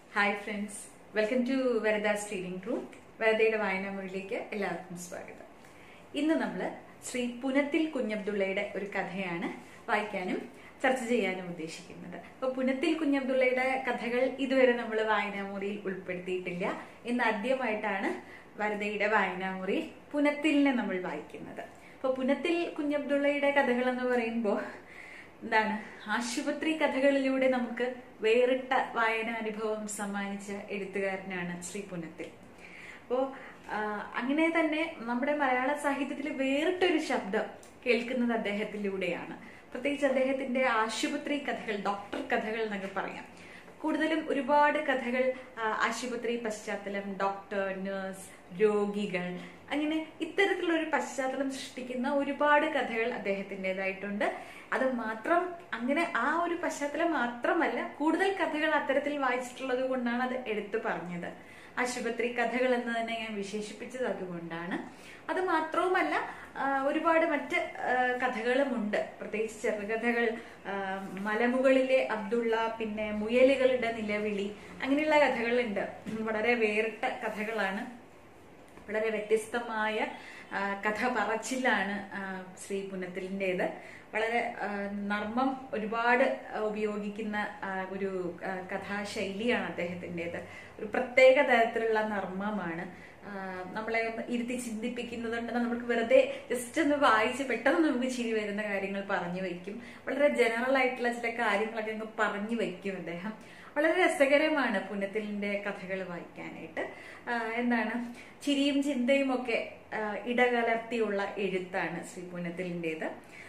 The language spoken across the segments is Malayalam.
Hi friends welcome to Varada's reading room വരദയുടെ വായനാമുറിയിലേക്ക് എല്ലാവർക്കും സ്വാഗതം ഇന്ന് നമ്മൾ ശ്രീ പുനത്തിൽ കുഞ്ഞബ്ദുള്ളയുടെ ഒരു കഥയാണ് വായിക്കാനും ചർച്ച ചെയ്യാനും ഉദ്ദേശിക്കുന്നത് അപ്പൊ പുനത്തിൽ കുഞ്ഞബ്ദുള്ളയുടെ കഥകൾ ഇതുവരെ നമ്മൾ വായനാമുറിയിൽ ഉൾപ്പെടുത്തിയിട്ടില്ല ഇന്ന് ആദ്യമായിട്ടാണ് വരദയുടെ വായനാമുറി പുനത്തിലിനെ നമ്മൾ വായിക്കുന്നത് അപ്പൊ പുനത്തിൽ കുഞ്ഞബ്ദുള്ളയുടെ കഥകൾ എന്ന് പറയുമ്പോൾ എന്താണ് ആശുപത്രി കഥകളിലൂടെ നമുക്ക് വേറിട്ട വായനാനുഭവം സമ്മാനിച്ച എഴുത്തുകാരനാണ് ശ്രീ പുനത്തിൽ അപ്പോൾ അങ്ങനെ തന്നെ നമ്മുടെ മലയാള സാഹിത്യത്തിൽ വേറിട്ടൊരു ശബ്ദം കേൾക്കുന്നത് അദ്ദേഹത്തിലൂടെയാണ് പ്രത്യേകിച്ച് അദ്ദേഹത്തിന്റെ ആശുപത്രി കഥകൾ ഡോക്ടർ കഥകൾ എന്നൊക്കെ പറയാം കൂടുതലും ഒരുപാട് കഥകൾ ആ, ആശുപത്രി പശ്ചാത്തലം ഡോക്ടർ നഴ്സ് രോഗികൾ അങ്ങനെ ഇത്തരത്തിലുള്ള ഒരു പശ്ചാത്തലം സൃഷ്ടിക്കുന്ന ഒരുപാട് കഥകൾ അദ്ദേഹത്തിൻ്റെതായിട്ടുണ്ട് അത് മാത്രം അങ്ങനെ ആ ഒരു പശ്ചാത്തലം മാത്രമല്ല കൂടുതൽ കഥകൾ അത്തരത്തിൽ വായിച്ചിട്ടുള്ളത് കൊണ്ടാണ് അത് എടുത്തു പറഞ്ഞത് ആശുപത്രി കഥകൾ എന്ന് തന്നെ ഞാൻ വിശേഷിപ്പിച്ചത് അതുകൊണ്ടാണ് അത് മാത്രവുമല്ല ആ, ഒരുപാട് മറ്റ് ആ, കഥകളുമുണ്ട് പ്രത്യേകിച്ച് ചെറുകഥകൾ ആ, മലമുകളിലെ അബ്ദുള്ള പിന്നെ മുയലുകളുടെ നിലവിളി അങ്ങനെയുള്ള കഥകളുണ്ട് വളരെ വേറിട്ട കഥകളാണ് വളരെ വ്യത്യസ്തമായ ആ, കഥ പറച്ചിലാണ് ആ, ശ്രീ പുനത്തിലിൻ്റെത് വളരെ ആ, നർമ്മം ഒരുപാട് ആ, ഉപയോഗിക്കുന്ന ആ, ഒരു ആ, കഥാശൈലിയാണ് അദ്ദേഹത്തിൻ്റെത് ഒരു പ്രത്യേക തരത്തിലുള്ള നർമ്മമാണ് ആ, നമ്മളെ ഒന്ന് ഇരുത്തി ചിന്തിപ്പിക്കുന്നതുകൊണ്ട് നമുക്ക് വെറുതെ ജസ്റ്റ് ഒന്ന് വായിച്ച് പെട്ടെന്ന് നമുക്ക് ചിരി വരുന്ന കാര്യങ്ങൾ പറഞ്ഞു വയ്ക്കും വളരെ ജനറൽ ആയിട്ടുള്ള ചില കാര്യങ്ങളൊക്കെ അങ്ങ് പറഞ്ഞു വയ്ക്കും അദ്ദേഹം വളരെ രസകരമാണ് പുനത്തിലിന്റെ കഥകൾ വായിക്കാനായിട്ട് ആ, എന്താണ് ചിരിയും ചിന്തയും ഒക്കെ ആ, ഇടകലർത്തിയുള്ള എഴുത്താണ് ശ്രീ പുനത്തിലിൻ്റെത്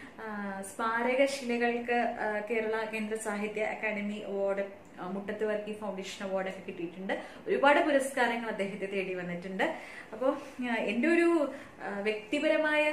സ്മാരക ശിലകൾക്ക് ആ, കേരള കേന്ദ്ര സാഹിത്യ അക്കാദമി അവാർഡ് ആ, മുട്ടത്ത് വർക്കി ഫൗണ്ടേഷൻ അവാർഡൊക്കെ കിട്ടിയിട്ടുണ്ട് ഒരുപാട് പുരസ്കാരങ്ങൾ അദ്ദേഹത്തെ തേടി വന്നിട്ടുണ്ട് അപ്പോൾ എൻ്റെ ഒരു ആ, വ്യക്തിപരമായ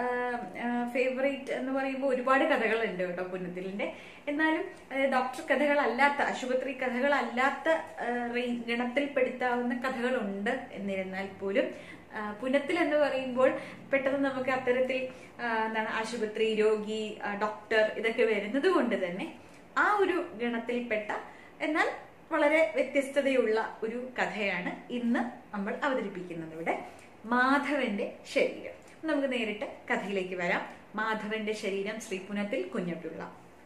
ഫേവറേറ്റ് എന്ന് പറയുമ്പോൾ ഒരുപാട് കഥകളുണ്ട് കേട്ടോ പുന്നത്തിലിന്റെ എന്നാലും അതായത് ഡോക്ടർ കഥകളല്ലാത്ത ആശുപത്രി കഥകളല്ലാത്ത ആ, റേ- ഗണത്തിൽപ്പെടുത്താവുന്ന കഥകളുണ്ട് എന്നിരുന്നാൽ പോലും ആ, പുനത്തിൽ എന്ന് പറയുമ്പോൾ പെട്ടെന്ന് നമുക്ക് അത്തരത്തിൽ ആ, എന്താണ് ആശുപത്രി രോഗി ആ, ഡോക്ടർ ഇതൊക്കെ വരുന്നത് കൊണ്ട് തന്നെ ആ ഒരു ഗണത്തിൽപ്പെട്ട എന്നാൽ വളരെ വ്യത്യസ്തതയുള്ള ഒരു കഥയാണ് ഇന്ന് നമ്മൾ അവതരിപ്പിക്കുന്നത് ഇവിടെ മാധവന്റെ ശരീരം നമുക്ക് നേരിട്ട് കഥയിലേക്ക് വരാം മാധവന്റെ ശരീരം ശ്രീപുനത്തിൽ കുഞ്ഞപ്പിള്ള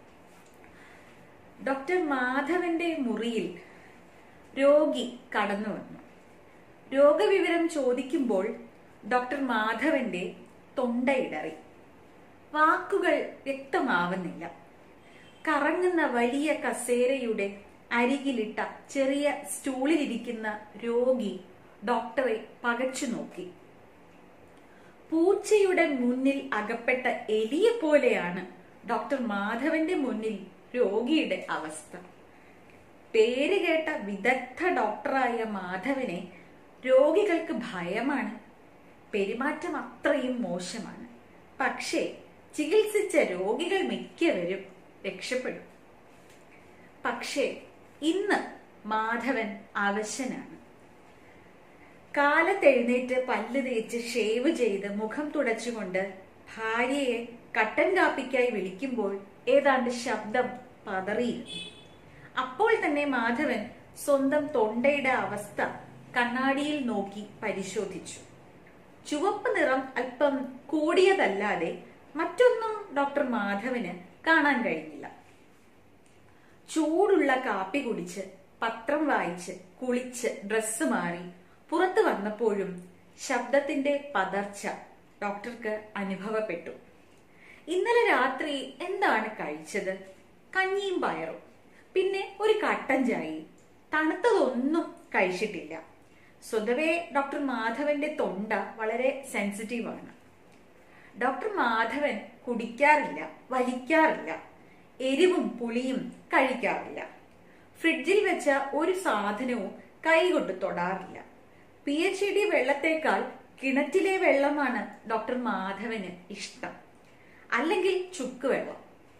ഡോക്ടർ മാധവന്റെ മുറിയിൽ രോഗി കടന്നു വന്നു രോഗവിവരം ചോദിക്കുമ്പോൾ ഡോക്ടർ മാധവന്റെ തൊണ്ടയിടറി വാക്കുകൾ വ്യക്തമാവുന്നില്ല കറങ്ങുന്ന വലിയ കസേരയുടെ അരികിലിട്ട ചെറിയ സ്റ്റൂളിലിരിക്കുന്ന രോഗി ഡോക്ടറെ പകച്ചു നോക്കി പൂച്ചയുടെ മുന്നിൽ അകപ്പെട്ട എലിയെ പോലെയാണ് ഡോക്ടർ മാധവന്റെ മുന്നിൽ രോഗിയുടെ അവസ്ഥ പേര് കേട്ട വിദഗ്ധ ഡോക്ടറായ മാധവനെ രോഗികൾക്ക് ഭയമാണ് പെരുമാറ്റം അത്രയും മോശമാണ് പക്ഷേ ചികിത്സിച്ച രോഗികൾ മിക്കവരും രക്ഷപ്പെടും പക്ഷേ ഇന്ന് മാധവൻ അവശനാണ് കാലത്തെഴുന്നേറ്റ് പല്ല് തേച്ച് ഷേവ് ചെയ്ത് മുഖം തുടച്ചുകൊണ്ട് ഭാര്യയെ കട്ടൻ കാപ്പിക്കായി വിളിക്കുമ്പോൾ ഏതാണ്ട് ശബ്ദം പതറിയിരുന്നു അപ്പോൾ തന്നെ മാധവൻ സ്വന്തം തൊണ്ടയുടെ അവസ്ഥ കണ്ണാടിയിൽ നോക്കി പരിശോധിച്ചു ചുവപ്പ് നിറം അല്പം കൂടിയതല്ലാതെ മറ്റൊന്നും ഡോക്ടർ മാധവന് കാണാൻ കഴിഞ്ഞില്ല ചൂടുള്ള കാപ്പി കുടിച്ച് പത്രം വായിച്ച് കുളിച്ച് ഡ്രസ്സ് മാറി പുറത്തു വന്നപ്പോഴും ശബ്ദത്തിന്റെ പതർച്ച ഡോക്ടർക്ക് അനുഭവപ്പെട്ടു ഇന്നലെ രാത്രി എന്താണ് കഴിച്ചത് കഞ്ഞിയും പയറും പിന്നെ ഒരു കട്ടൻ ചായയും തണുത്തതൊന്നും കഴിച്ചിട്ടില്ല സ്വതവേ ഡോക്ടർ മാധവന്റെ തൊണ്ട വളരെ സെൻസിറ്റീവാണ് ഡോക്ടർ മാധവൻ കുടിക്കാറില്ല വലിക്കാറില്ല എരിവും പുളിയും കഴിക്കാറില്ല ഫ്രിഡ്ജിൽ വെച്ച ഒരു സാധനവും കൈകൊണ്ട് തൊടാറില്ല പി എച്ച് ഡി വെള്ളത്തേക്കാൾ കിണറ്റിലെ വെള്ളമാണ് ഡോക്ടർ മാധവന് ഇഷ്ടം അല്ലെങ്കിൽ ചുക്ക് വെള്ളം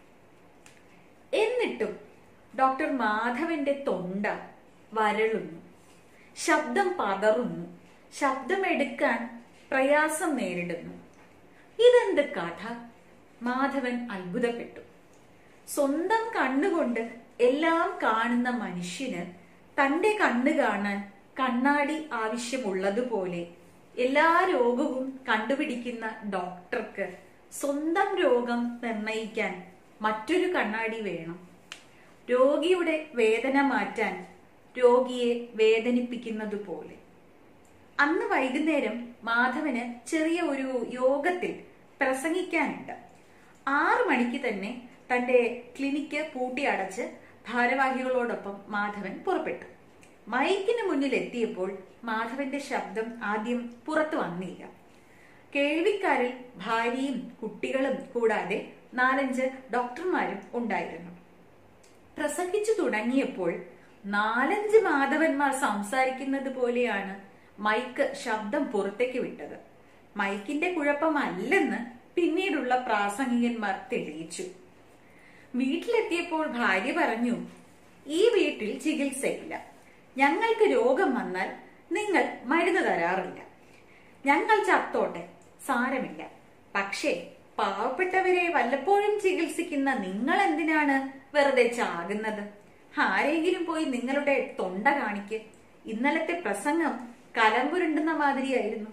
എന്നിട്ടും ഡോക്ടർ മാധവന്റെ തൊണ്ട വരളുന്നു ശബ്ദം പതറുന്നു ശബ്ദമെടുക്കാൻ പ്രയാസം നേരിടുന്നു ഇതെന്ത് കഥ മാധവൻ അത്ഭുതപ്പെട്ടു സ്വന്തം കണ്ണുകൊണ്ട് എല്ലാം കാണുന്ന മനുഷ്യന് തന്റെ കണ്ണ് കാണാൻ കണ്ണാടി ആവശ്യമുള്ളതുപോലെ എല്ലാ രോഗവും കണ്ടുപിടിക്കുന്ന ഡോക്ടർക്ക് സ്വന്തം രോഗം നിർണയിക്കാൻ മറ്റൊരു കണ്ണാടി വേണം രോഗിയുടെ വേദന മാറ്റാൻ രോഗിയെ വേദനിപ്പിക്കുന്നത് പോലെ അന്ന് വൈകുന്നേരം മാധവന് ചെറിയ ഒരു യോഗത്തിൽ പ്രസംഗിക്കാനുണ്ട് ആറു മണിക്ക് തന്നെ തന്റെ ക്ലിനിക്ക് പൂട്ടിയടച്ച് ഭാരവാഹികളോടൊപ്പം മാധവൻ പുറപ്പെട്ടു മൈക്കിന് മുന്നിൽ എത്തിയപ്പോൾ മാധവന്റെ ശബ്ദം ആദ്യം പുറത്തു വന്നില്ല കേൾവിക്കാരിൽ ഭാര്യയും കുട്ടികളും കൂടാതെ നാലഞ്ച് ഡോക്ടർമാരും ഉണ്ടായിരുന്നു പ്രസംഗിച്ചു തുടങ്ങിയപ്പോൾ നാലഞ്ച് മാധവന്മാർ സംസാരിക്കുന്നത് പോലെയാണ് മൈക്ക് ശബ്ദം പുറത്തേക്ക് വിട്ടത് മൈക്കിന്റെ കുഴപ്പമല്ലെന്ന് പിന്നീടുള്ള പ്രാസംഗികന്മാർ തെളിയിച്ചു വീട്ടിലെത്തിയപ്പോൾ ഭാര്യ പറഞ്ഞു ഈ വീട്ടിൽ ചികിത്സയില്ല ഞങ്ങൾക്ക് രോഗം വന്നാൽ നിങ്ങൾ മരുന്ന് തരാറില്ല ഞങ്ങൾ ചത്തോട്ടെ സാരമില്ല പക്ഷേ പാവപ്പെട്ടവരെ വല്ലപ്പോഴും ചികിത്സിക്കുന്ന നിങ്ങൾ എന്തിനാണ് വെറുതെ ചാകുന്നത് ആരെങ്കിലും പോയി നിങ്ങളുടെ തൊണ്ട കാണിക്ക് ഇന്നലത്തെ പ്രസംഗം കലമ്പുരുണ്ടുന്ന മാതിരിയായിരുന്നു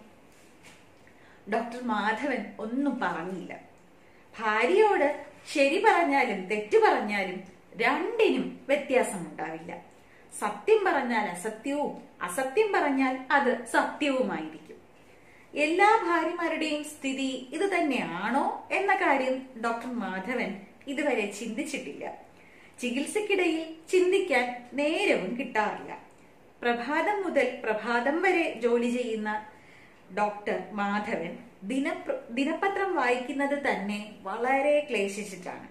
ഡോക്ടർ മാധവൻ ഒന്നും പറഞ്ഞില്ല ഭാര്യയോട് ശരി പറഞ്ഞാലും തെറ്റു പറഞ്ഞാലും രണ്ടിനും വ്യത്യാസമുണ്ടാവില്ല സത്യം പറഞ്ഞാൽ അസത്യവും അസത്യം പറഞ്ഞാൽ അത് സത്യവുമായിരിക്കും എല്ലാ ഭാര്യമാരുടെയും സ്ഥിതി ഇത് തന്നെയാണോ എന്ന കാര്യം ഡോക്ടർ മാധവൻ ഇതുവരെ ചിന്തിച്ചിട്ടില്ല ചികിത്സക്കിടയിൽ ചിന്തിക്കാൻ നേരവും കിട്ടാറില്ല പ്രഭാതം മുതൽ പ്രഭാതം വരെ ജോലി ചെയ്യുന്ന ഡോക്ടർ മാധവൻ ദിന ദിനപത്രം വായിക്കുന്നത് തന്നെ വളരെ ക്ലേശിച്ചിട്ടാണ്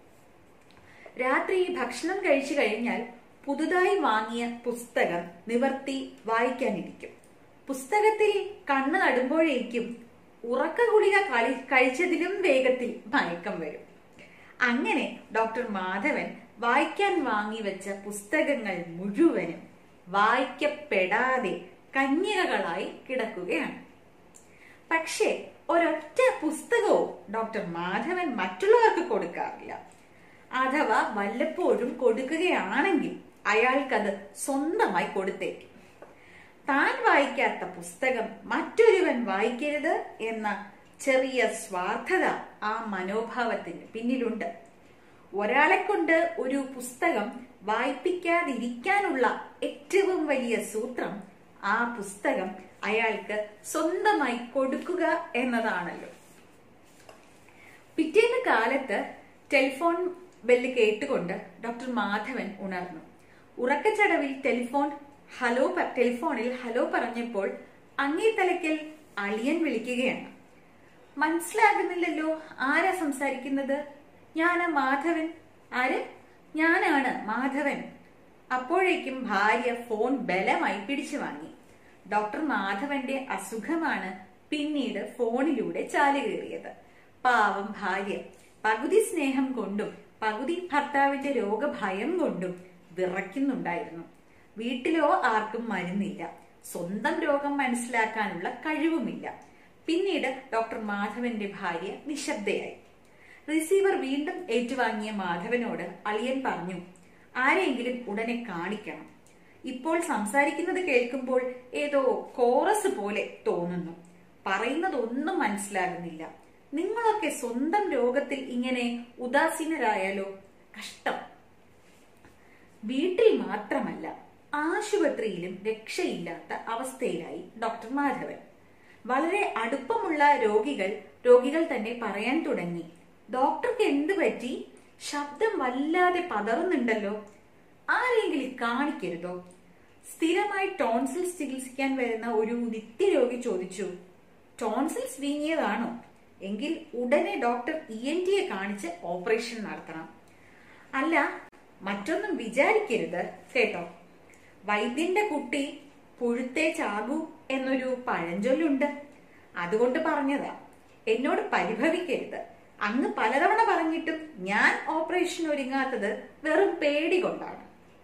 രാത്രി ഭക്ഷണം കഴിച്ചു കഴിഞ്ഞാൽ പുതുതായി വാങ്ങിയ പുസ്തകം നിവർത്തി വായിക്കാനിരിക്കും പുസ്തകത്തിൽ കണ്ണ് നടുമ്പോഴേക്കും ഉറക്ക ഗുളിക കളി കഴിച്ചതിലും വേഗത്തിൽ മയക്കം വരും അങ്ങനെ ഡോക്ടർ മാധവൻ വായിക്കാൻ വാങ്ങിവെച്ച പുസ്തകങ്ങൾ മുഴുവനും വായിക്കപ്പെടാതെ കന്യകകളായി കിടക്കുകയാണ് പക്ഷേ ഒരൊറ്റ പുസ്തകവും ഡോക്ടർ മാധവൻ മറ്റുള്ളവർക്ക് കൊടുക്കാറില്ല അഥവാ വല്ലപ്പോഴും കൊടുക്കുകയാണെങ്കിൽ അയാൾക്കത് സ്വന്തമായി കൊടുത്തേക്കും താൻ വായിക്കാത്ത പുസ്തകം മറ്റൊരുവൻ വായിക്കരുത് എന്ന ചെറിയ സ്വാർത്ഥത ആ മനോഭാവത്തിന് പിന്നിലുണ്ട് ഒരാളെ കൊണ്ട് ഒരു പുസ്തകം വായിപ്പിക്കാതിരിക്കാനുള്ള ഏറ്റവും വലിയ സൂത്രം ആ പുസ്തകം അയാൾക്ക് സ്വന്തമായി കൊടുക്കുക എന്നതാണല്ലോ പിറ്റേന്ന് കാലത്ത് ടെലിഫോൺ ബെല്ല് കേട്ടുകൊണ്ട് ഡോക്ടർ മാധവൻ ഉണർന്നു ഉറക്കച്ചടവിൽ ടെലിഫോൺ ഹലോ ടെലിഫോണിൽ ഹലോ പറഞ്ഞപ്പോൾ അങ്ങേ തലയ്ക്കൽ അളിയൻ വിളിക്കുകയാണ് മനസ്സിലാകുന്നില്ലല്ലോ ആരാ സംസാരിക്കുന്നത് ഞാനാ മാധവൻ ആര് ഞാനാണ് മാധവൻ അപ്പോഴേക്കും ഭാര്യ ഫോൺ ബലമായി പിടിച്ചു വാങ്ങി ഡോക്ടർ മാധവന്റെ അസുഖമാണ് പിന്നീട് ഫോണിലൂടെ ചാലുകയറിയത് പാവം ഭാര്യ പകുതി സ്നേഹം കൊണ്ടും പകുതി ഭർത്താവിന്റെ രോഗഭയം കൊണ്ടും വിറയ്ക്കുന്നുണ്ടായിരുന്നു വീട്ടിലോ ആർക്കും മരുന്നില്ല സ്വന്തം രോഗം മനസ്സിലാക്കാനുള്ള കഴിവുമില്ല പിന്നീട് ഡോക്ടർ മാധവന്റെ ഭാര്യ നിശബ്ദയായി റിസീവർ വീണ്ടും ഏറ്റുവാങ്ങിയ മാധവനോട് അളിയൻ പറഞ്ഞു ആരെങ്കിലും ഉടനെ കാണിക്കണം ഇപ്പോൾ സംസാരിക്കുന്നത് കേൾക്കുമ്പോൾ ഏതോ കോറസ് പോലെ തോന്നുന്നു പറയുന്നതൊന്നും മനസ്സിലാകുന്നില്ല നിങ്ങളൊക്കെ സ്വന്തം രോഗത്തിൽ ഇങ്ങനെ ഉദാസീനരായാലോ കഷ്ടം വീട്ടിൽ മാത്രമല്ല ആശുപത്രിയിലും രക്ഷയില്ലാത്ത അവസ്ഥയിലായി ഡോക്ടർ മാധവൻ വളരെ അടുപ്പമുള്ള രോഗികൾ രോഗികൾ തന്നെ പറയാൻ തുടങ്ങി ഡോക്ടർക്ക് എന്ത് പറ്റി ശബ്ദം വല്ലാതെ പതറുന്നുണ്ടല്ലോ ആരെങ്കിലും കാണിക്കരുതോ സ്ഥിരമായി ടോൺസിൽസ് ചികിത്സിക്കാൻ വരുന്ന ഒരു നിത്യരോഗി ചോദിച്ചു ടോൺസിൽസ് വീങ്ങിയതാണോ എങ്കിൽ ഉടനെ ഡോക്ടർ ഇ എൻ ടിയെ കാണിച്ച് ഓപ്പറേഷൻ നടത്തണം അല്ല മറ്റൊന്നും വിചാരിക്കരുത് കേട്ടോ വൈദ്യന്റെ കുട്ടി പുഴുത്തേ ചാകൂ എന്നൊരു പഴഞ്ചൊല്ലുണ്ട് അതുകൊണ്ട് പറഞ്ഞതാ എന്നോട് പരിഭവിക്കരുത് അങ്ങ് പലതവണ പറഞ്ഞിട്ടും ഞാൻ ഓപ്പറേഷൻ ഒരുങ്ങാത്തത് വെറും പേടി കൊണ്ടാണ്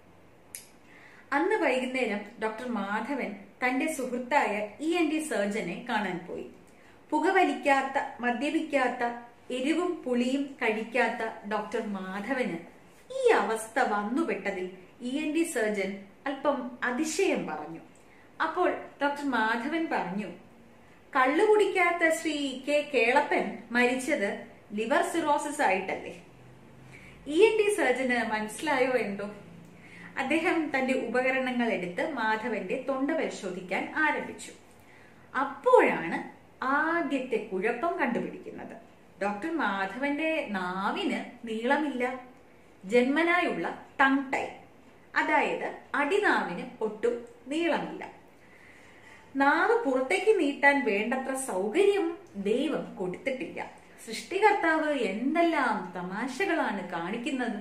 അന്ന് വൈകുന്നേരം ഡോക്ടർ മാധവൻ തന്റെ സുഹൃത്തായ ഇ എൻ ഡി സർജനെ കാണാൻ പോയി പുകവലിക്കാത്ത മദ്യപിക്കാത്ത എരിവും പുളിയും കഴിക്കാത്ത ഡോക്ടർ മാധവന് ഈ അവസ്ഥ വന്നുപെട്ടതിൽ ഇ എൻ ഡി സർജൻ അല്പം അതിശയം പറഞ്ഞു അപ്പോൾ ഡോക്ടർ മാധവൻ പറഞ്ഞു കള്ളു കുടിക്കാത്ത ശ്രീ കെ കേളപ്പൻ മരിച്ചത് ലിവർ സിറോസിസ് ആയിട്ടല്ലേ ഇ എൻ ടി സർജന് മനസ്സിലായോ എന്തോ അദ്ദേഹം തന്റെ ഉപകരണങ്ങൾ എടുത്ത് മാധവന്റെ തൊണ്ട പരിശോധിക്കാൻ ആരംഭിച്ചു അപ്പോഴാണ് ആദ്യത്തെ കുഴപ്പം കണ്ടുപിടിക്കുന്നത് ഡോക്ടർ മാധവന്റെ നാവിന് നീളമില്ല ജന്മനായുള്ള ടങ് ടൈ അതായത് അടിനാവിന് ഒട്ടും നീളമില്ല നാവ് പുറത്തേക്ക് നീട്ടാൻ വേണ്ടത്ര സൗകര്യം ദൈവം കൊടുത്തിട്ടില്ല സൃഷ്ടികർത്താവ് എന്തെല്ലാം തമാശകളാണ് കാണിക്കുന്നത്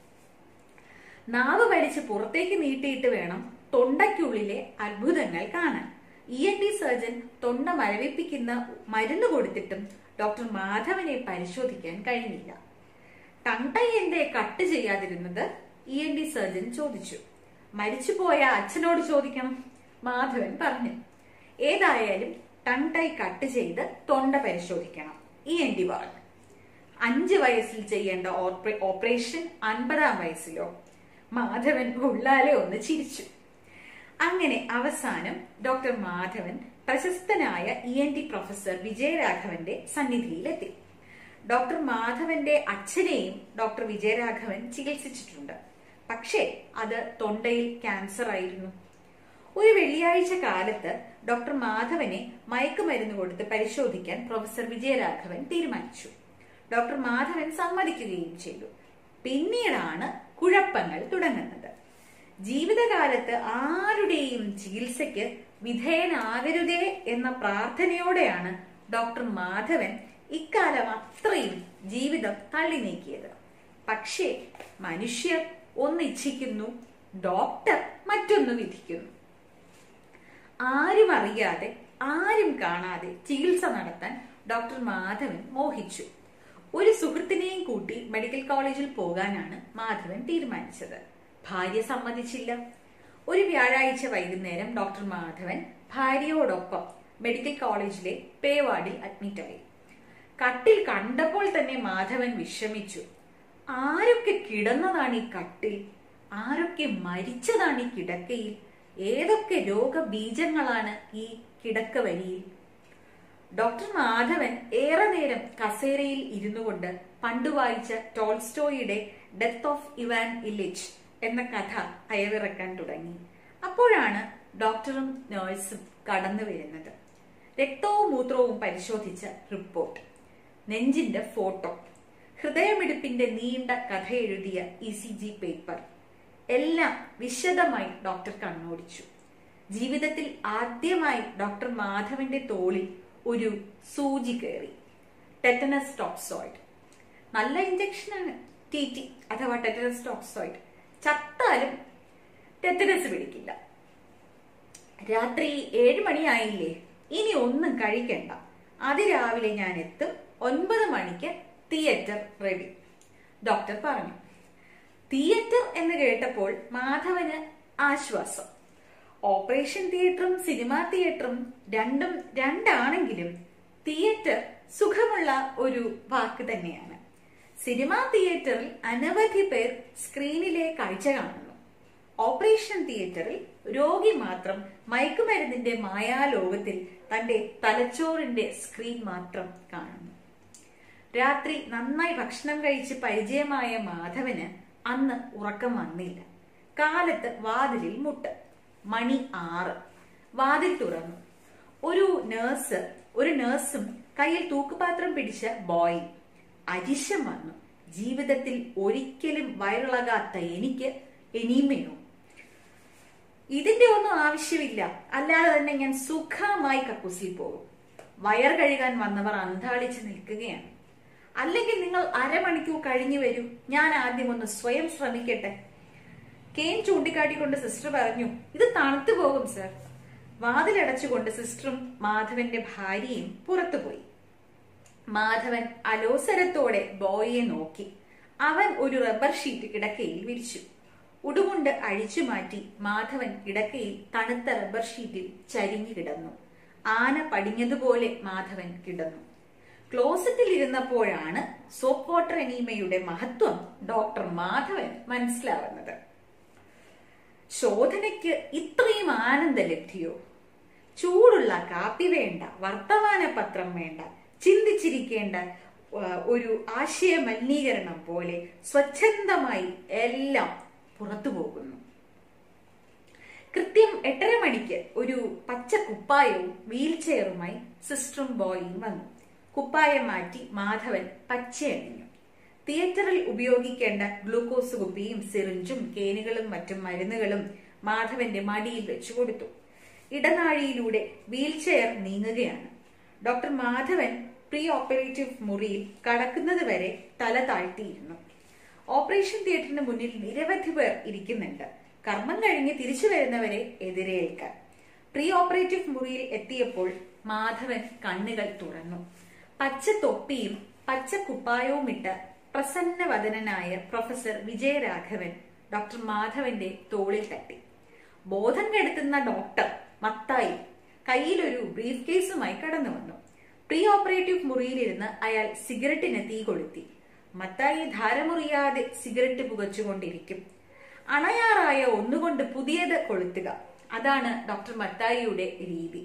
നാവ് വലിച്ച് പുറത്തേക്ക് നീട്ടിയിട്ട് വേണം തൊണ്ടയ്ക്കുള്ളിലെ അത്ഭുതങ്ങൾ കാണാൻ ഇ എൻ ഡി സർജൻ തൊണ്ട മരവിപ്പിക്കുന്ന മരുന്ന് കൊടുത്തിട്ടും ഡോക്ടർ മാധവനെ പരിശോധിക്കാൻ കഴിഞ്ഞില്ല ടങ്ടൈ എന്തേ കട്ട് ചെയ്യാതിരുന്നത് ഇ എൻ ഡി സർജൻ ചോദിച്ചു മരിച്ചുപോയ അച്ഛനോട് ചോദിക്കണം മാധവൻ പറഞ്ഞു ഏതായാലും ടങ്ടൈ കട്ട് ചെയ്ത് തൊണ്ട പരിശോധിക്കണം ഇ എൻ ഡി പറഞ്ഞു അഞ്ച് വയസ്സിൽ ചെയ്യേണ്ട ഓപ്പറേ- ഓപ്പറേഷൻ അൻപതാം വയസ്സിലോ മാധവൻ ഉള്ളാലെ ഒന്ന് ചിരിച്ചു അങ്ങനെ അവസാനം ഡോക്ടർ മാധവൻ പ്രശസ്തനായ ഇ എൻ ടി പ്രൊഫസർ വിജയരാഘവന്റെ സന്നിധിയിലെത്തി ഡോക്ടർ മാധവന്റെ അച്ഛനെയും ഡോക്ടർ വിജയരാഘവൻ ചികിത്സിച്ചിട്ടുണ്ട് പക്ഷേ അത് തൊണ്ടയിൽ ക്യാൻസർ ആയിരുന്നു ഒരു വെള്ളിയാഴ്ച കാലത്ത് ഡോക്ടർ മാധവനെ മയക്കുമരുന്ന് കൊടുത്ത് പരിശോധിക്കാൻ പ്രൊഫസർ വിജയരാഘവൻ തീരുമാനിച്ചു ഡോക്ടർ മാധവൻ സമ്മതിക്കുകയും ചെയ്തു പിന്നീടാണ് കുഴപ്പങ്ങൾ തുടങ്ങുന്നത് ജീവിതകാലത്ത് ആരുടെയും ചികിത്സയ്ക്ക് വിധേയനാകരുതേ എന്ന പ്രാർത്ഥനയോടെയാണ് ഡോക്ടർ മാധവൻ ഇക്കാലം അത്രയും ജീവിതം തള്ളി നീക്കിയത് പക്ഷേ മനുഷ്യർ ഒന്നിച്ഛിക്കുന്നു ഡോക്ടർ മറ്റൊന്ന് വിധിക്കുന്നു ആരും അറിയാതെ ആരും കാണാതെ ചികിത്സ നടത്താൻ ഡോക്ടർ മാധവൻ മോഹിച്ചു ഒരു സുഹൃത്തിനെയും കൂട്ടി മെഡിക്കൽ കോളേജിൽ പോകാനാണ് മാധവൻ തീരുമാനിച്ചത് ഭാര്യ സമ്മതിച്ചില്ല ഒരു വ്യാഴാഴ്ച വൈകുന്നേരം ഡോക്ടർ മാധവൻ ഭാര്യയോടൊപ്പം മെഡിക്കൽ കോളേജിലെ പേ വാർഡിൽ അഡ്മിറ്റായി കട്ടിൽ കണ്ടപ്പോൾ തന്നെ മാധവൻ വിഷമിച്ചു ആരൊക്കെ കിടന്നതാണ് ഈ കട്ടിൽ ആരൊക്കെ മരിച്ചതാണ് ഈ കിടക്കയിൽ ഏതൊക്കെ രോഗബീജങ്ങളാണ് ഈ കിടക്ക വരിയിൽ ഡോക്ടർ മാധവൻ ഏറെ നേരം കസേരയിൽ ഇരുന്നു കൊണ്ട് പണ്ട് വായിച്ച ടോൾസ്റ്റോയുടെ ഡെത്ത് ഓഫ് ഇവാൻ ഇലിച്ച് എന്ന കഥ അയവിറക്കാൻ തുടങ്ങി അപ്പോഴാണ് ഡോക്ടറും നഴ്സും കടന്നു വരുന്നത് രക്തവും മൂത്രവും പരിശോധിച്ച റിപ്പോർട്ട് നെഞ്ചിന്റെ ഫോട്ടോ ഹൃദയമിടിപ്പിന്റെ നീണ്ട കഥ എഴുതിയ ഇ സി ജി പേപ്പർ എല്ലാം വിശദമായി ഡോക്ടർ കണ്ണോടിച്ചു ജീവിതത്തിൽ ആദ്യമായി ഡോക്ടർ മാധവന്റെ തോളിൽ ഒരു സൂചി കയറി ടെറ്റനസ് ടോക്സോയിഡ് നല്ല ഇഞ്ചക്ഷനാണ് ടി ടി അഥവാ ടെറ്റനസ് ടോക്സോയിഡ് ചത്താലും ടെറ്റനസ് പിടിക്കില്ല രാത്രി ഏഴ് മണിയായില്ലേ ഇനി ഒന്നും കഴിക്കണ്ട അതിരാവിലെ ഞാൻ എത്തും ഒൻപത് മണിക്ക് തിയേറ്റർ റെഡി ഡോക്ടർ പറഞ്ഞു തിയേറ്റർ എന്ന് കേട്ടപ്പോൾ മാധവന് ആശ്വാസം ഓപ്പറേഷൻ തിയേറ്ററും സിനിമാ തിയേറ്ററും രണ്ടും രണ്ടാണെങ്കിലും തിയേറ്റർ സുഖമുള്ള ഒരു വാക്ക് തന്നെയാണ് സിനിമാ തിയേറ്ററിൽ അനവധി പേർ സ്ക്രീനിലെ കാഴ്ച കാണുന്നു ഓപ്പറേഷൻ തിയേറ്ററിൽ രോഗി മാത്രം മയക്കുമരുന്നിന്റെ മായാലോകത്തിൽ തന്റെ തലച്ചോറിന്റെ സ്ക്രീൻ മാത്രം കാണുന്നു രാത്രി നന്നായി ഭക്ഷണം കഴിച്ച് പരിചയമായ മാധവന് അന്ന് ഉറക്കം വന്നില്ല കാലത്ത് വാതിലിൽ മുട്ട് മണി ആറ് വാതിൽ തുറന്നു ഒരു നേഴ്സ് ഒരു നേഴ്സും കയ്യിൽ തൂക്കുപാത്രം പിടിച്ച ബോയ് അരിശം വന്നു ജീവിതത്തിൽ ഒരിക്കലും വയറിളകാത്ത എനിക്ക് എനിമയോ ഇതിന്റെ ഒന്നും ആവശ്യമില്ല അല്ലാതെ തന്നെ ഞാൻ സുഖമായി കക്കൂസിൽ പോകും വയർ കഴുകാൻ വന്നവർ അന്താളിച്ച് നിൽക്കുകയാണ് അല്ലെങ്കിൽ നിങ്ങൾ അരമണിക്കൂർ കഴിഞ്ഞു വരൂ ഞാൻ ആദ്യം ഒന്ന് സ്വയം ശ്രമിക്കട്ടെ കെയിൻ ചൂണ്ടിക്കാട്ടിക്കൊണ്ട് സിസ്റ്റർ പറഞ്ഞു ഇത് തണുത്തു പോകും സർ വാതിലടച്ചുകൊണ്ട് സിസ്റ്ററും മാധവന്റെ ഭാര്യയും പുറത്തുപോയി മാധവൻ അലോസരത്തോടെ ബോയിയെ നോക്കി അവൻ ഒരു റബ്ബർ ഷീറ്റ് കിടക്കയിൽ വിരിച്ചു ഉടുമുണ്ട് അഴിച്ചു മാറ്റി മാധവൻ കിടക്കയിൽ തണുത്ത റബ്ബർ ഷീറ്റിൽ ചരിഞ്ഞു കിടന്നു ആന പടിഞ്ഞതുപോലെ മാധവൻ കിടന്നു ക്ലോസറ്റിൽ ഇരുന്നപ്പോഴാണ് സോപ്പ് വാട്ടർ അനീമയുടെ മഹത്വം ഡോക്ടർ മാധവൻ മനസ്സിലാവുന്നത് ശോധനയ്ക്ക് ഇത്രയും ആനന്ദലബ്ധിയോ ചൂടുള്ള കാപ്പി വേണ്ട വർത്തമാന പത്രം വേണ്ട ചിന്തിച്ചിരിക്കേണ്ട ആ, ഒരു ആശയ മലിനീകരണം പോലെ സ്വച്ഛന്തമായി എല്ലാം പുറത്തു പോകുന്നു കൃത്യം എട്ടര മണിക്ക് ഒരു പച്ച കുപ്പായവും വീൽ ചെയറുമായി സിസ്റ്ററും ബോയും വന്നു കുപ്പായം മാറ്റി മാധവൻ പച്ചയണിഞ്ഞു തിയേറ്ററിൽ ഉപയോഗിക്കേണ്ട ഗ്ലൂക്കോസ് കുപ്പിയും സിറിഞ്ചും കേനുകളും മറ്റും മരുന്നുകളും മാധവന്റെ മടിയിൽ വെച്ചു കൊടുത്തു ഇടനാഴിയിലൂടെ വീൽ ചെയർ നീങ്ങുകയാണ് ഡോക്ടർ മാധവൻ പ്രീ ഓപ്പറേറ്റീവ് മുറിയിൽ കടക്കുന്നത് വരെ തല താഴ്ത്തിയിരുന്നു ഓപ്പറേഷൻ തിയേറ്ററിന് മുന്നിൽ നിരവധി പേർ ഇരിക്കുന്നുണ്ട് കർമ്മം കഴിഞ്ഞ് തിരിച്ചു വരുന്നവരെ എതിരേൽക്കാൻ പ്രീ ഓപ്പറേറ്റീവ് മുറിയിൽ എത്തിയപ്പോൾ മാധവൻ കണ്ണുകൾ തുറന്നു പച്ച തൊപ്പിയും പച്ച കുപ്പായവും ഇട്ട് പ്രസന്നവദനായ പ്രൊഫസർ വിജയരാഘവൻ ഡോക്ടർ മാധവന്റെ തോളിൽ തട്ടി ബോധം കെടുത്തുന്ന ഡോക്ടർ മത്തായി കയ്യിലൊരു ബ്രീഫ് കേസുമായി കടന്നു വന്നു പ്രീ ഓപ്പറേറ്റീവ് മുറിയിലിരുന്ന് അയാൾ സിഗരറ്റിന് തീ കൊളുത്തി മത്തായി ധാരമുറിയാതെ സിഗരറ്റ് പുകച്ചുകൊണ്ടിരിക്കും അണയാറായ ഒന്നുകൊണ്ട് പുതിയത് കൊളുത്തുക അതാണ് ഡോക്ടർ മത്തായിയുടെ രീതി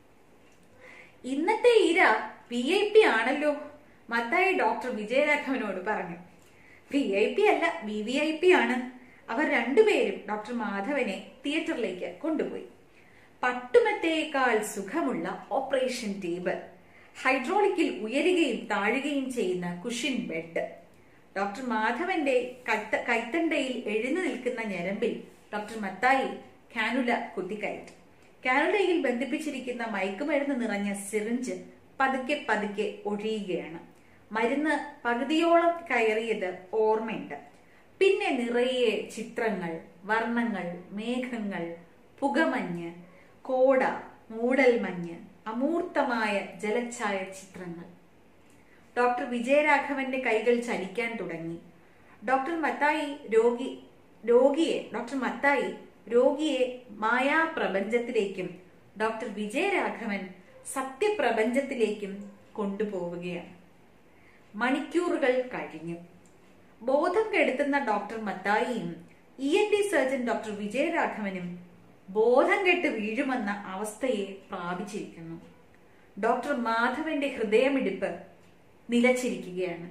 ഇന്നത്തെ ഇര വി ഐ പി ആണല്ലോ മത്തായി ഡോക്ടർ വിജയരാഘവനോട് പറഞ്ഞു വി ഐ പി അല്ല വി വി ഐ പി ആണ് അവർ രണ്ടുപേരും ഡോക്ടർ മാധവനെ തിയേറ്ററിലേക്ക് കൊണ്ടുപോയി പട്ടുമത്തേക്കാൾ സുഖമുള്ള ഓപ്പറേഷൻ ടേബിൾ ഹൈഡ്രോളിക്കിൽ ഉയരുകയും താഴുകയും ചെയ്യുന്ന കുഷിൻ ബെഡ് ഡോക്ടർ മാധവന്റെ കൈത്ത കൈത്തണ്ടയിൽ എഴുന്നു നിൽക്കുന്ന ഞരമ്പിൽ ഡോക്ടർ മത്തായി കാനുല കുത്തിക്കയറ്റി കാനുലയിൽ ബന്ധിപ്പിച്ചിരിക്കുന്ന മയക്കുമരുന്ന് നിറഞ്ഞ സിറിഞ്ച് പതുക്കെ പതുക്കെ ഒഴിയുകയാണ് മരുന്ന് പകുതിയോളം കയറിയത് ഓർമ്മയുണ്ട് പിന്നെ നിറയെ ചിത്രങ്ങൾ വർണ്ണങ്ങൾ മേഘങ്ങൾ പുകമഞ്ഞ് കോട മൂടൽമഞ്ഞ് അമൂർത്തമായ ജലഛായ ചിത്രങ്ങൾ ഡോക്ടർ വിജയരാഘവന്റെ കൈകൾ ചലിക്കാൻ തുടങ്ങി ഡോക്ടർ മത്തായി രോഗി രോഗിയെ ഡോക്ടർ മത്തായി രോഗിയെ മായാപ്രപഞ്ചത്തിലേക്കും ഡോക്ടർ വിജയരാഘവൻ സത്യപ്രപഞ്ചത്തിലേക്കും കൊണ്ടുപോവുകയാണ് മണിക്കൂറുകൾ കഴിഞ്ഞു ബോധം കെടുത്തുന്ന ഡോക്ടർ മത്തായിയും E N T surgeon doctor വിജയരാഘവനും ബോധം കെട്ട് വീഴുമെന്ന അവസ്ഥയെ പ്രാപിച്ചിരിക്കുന്നു ഡോക്ടർ മാധവന്റെ ഹൃദയമിടിപ്പ് നിലച്ചിരിക്കുകയാണ്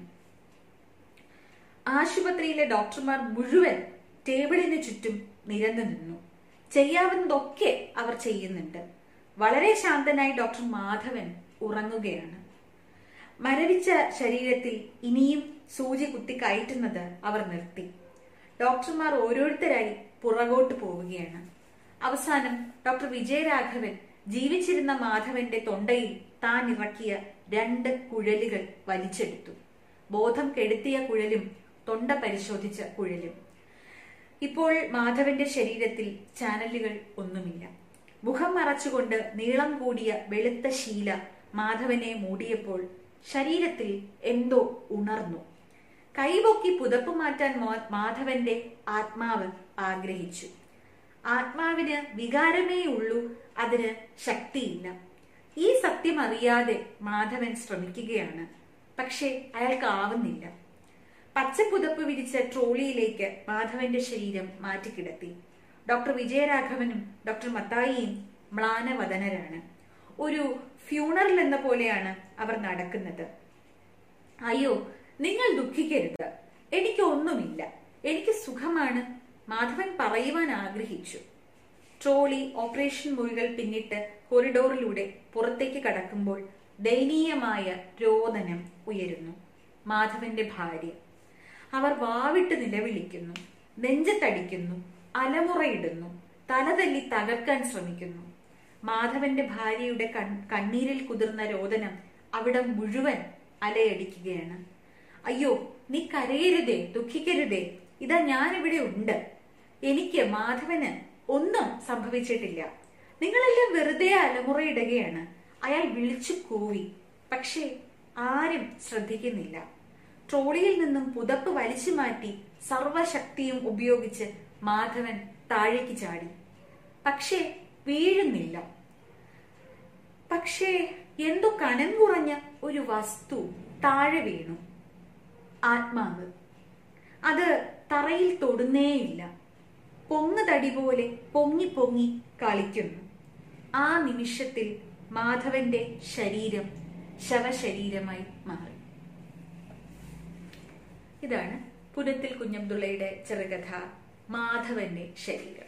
ആശുപത്രിയിലെ ഡോക്ടർമാർ മുഴുവൻ ടേബിളിന് ചുറ്റും നിരന്നു നിന്നു ചെയ്യാവുന്നതൊക്കെ അവർ ചെയ്യുന്നുണ്ട് വളരെ ശാന്തനായി ഡോക്ടർ മാധവൻ ഉറങ്ങുകയാണ് മരവിച്ച ശരീരത്തിൽ ഇനിയും സൂചി കുത്തി കയറ്റുന്നത് അവർ നിർത്തി ഡോക്ടർമാർ ഓരോരുത്തരായി പുറകോട്ട് പോവുകയാണ് അവസാനം ഡോക്ടർ വിജയരാഘവൻ ജീവിച്ചിരുന്ന മാധവന്റെ തൊണ്ടയിൽ താൻ ഇറക്കിയ രണ്ട് കുഴലുകൾ വലിച്ചെടുത്തു ബോധം കെടുത്തിയ കുഴലും തൊണ്ട പരിശോധിച്ച കുഴലും ഇപ്പോൾ മാധവന്റെ ശരീരത്തിൽ ചാനലുകൾ ഒന്നുമില്ല മുഖം മറച്ചുകൊണ്ട് നീളം കൂടിയ വെളുത്ത ശീല മാധവനെ മൂടിയപ്പോൾ ശരീരത്തിൽ എന്തോ ഉണർന്നു കൈപൊക്കി പുതപ്പ് മാറ്റാൻ മോ- മാധവന്റെ ആത്മാവ് ആഗ്രഹിച്ചു ആത്മാവിന് വികാരമേ ഉള്ളൂ അതിന് ശക്തിയില്ല ഈ സത്യം അറിയാതെ മാധവൻ ശ്രമിക്കുകയാണ് പക്ഷേ അയാൾക്കാവുന്നില്ല പച്ചപ്പുതപ്പ് വിരിച്ച ട്രോളിയിലേക്ക് മാധവന്റെ ശരീരം മാറ്റിക്കിടത്തി ഡോക്ടർ വിജയരാഘവനും ഡോക്ടർ മത്തായിയും മ്ലാനവദനരാണ് ഒരു ഫ്യൂണറൽ എന്ന പോലെയാണ് അവർ നടക്കുന്നത് അയ്യോ നിങ്ങൾ ദുഃഖിക്കരുത് എനിക്ക് ഒന്നുമില്ല എനിക്ക് സുഖമാണ് മാധവൻ പറയുവാൻ ആഗ്രഹിച്ചു ട്രോളി ഓപ്പറേഷൻ മുറികൾ പിന്നിട്ട് കോറിഡോറിലൂടെ പുറത്തേക്ക് കടക്കുമ്പോൾ ദയനീയമായ രോദനം ഉയരുന്നു മാധവന്റെ ഭാര്യ അവർ വാവിട്ട് നിലവിളിക്കുന്നു നെഞ്ചത്തടിക്കുന്നു അലമുറയിടുന്നു തലതല്ലി തകർക്കാൻ ശ്രമിക്കുന്നു മാധവന്റെ ഭാര്യയുടെ കൺ കണ്ണീരിൽ കുതിർന്ന രോദനം അവിടെ മുഴുവൻ അലയടിക്കുകയാണ് അയ്യോ നീ കരയരുതേ ദുഃഖിക്കരുതേ ഇതാ ഞാനിവിടെ ഉണ്ട് എനിക്ക് മാധവന് ഒന്നും സംഭവിച്ചിട്ടില്ല നിങ്ങളെല്ലാം വെറുതെ അലമുറയിടുകയാണ് അയാൾ വിളിച്ചു കൂവി പക്ഷേ ആരും ശ്രദ്ധിക്കുന്നില്ല ട്രോളിയിൽ നിന്നും പുതപ്പ് വലിച്ചു മാറ്റി സർവശക്തിയും ഉപയോഗിച്ച് മാധവൻ താഴേക്ക് ചാടി പക്ഷേ വീഴുന്നില്ല പക്ഷേ എന്തോ കനം കുറഞ്ഞ ഒരു വസ്തു താഴെ വീണു ആത്മാവ് അത് തറയിൽ തൊടുന്നേയില്ല പൊങ്ങുതടി പോലെ പൊങ്ങി പൊങ്ങി കളിക്കുന്നു ആ നിമിഷത്തിൽ മാധവന്റെ ശരീരം ശവശരീരമായി മാറി ഇതാണ് പുനത്തിൽ കുഞ്ഞബ്ദുള്ളയുടെ ചെറുകഥ മാധവന്റെ ശരീരം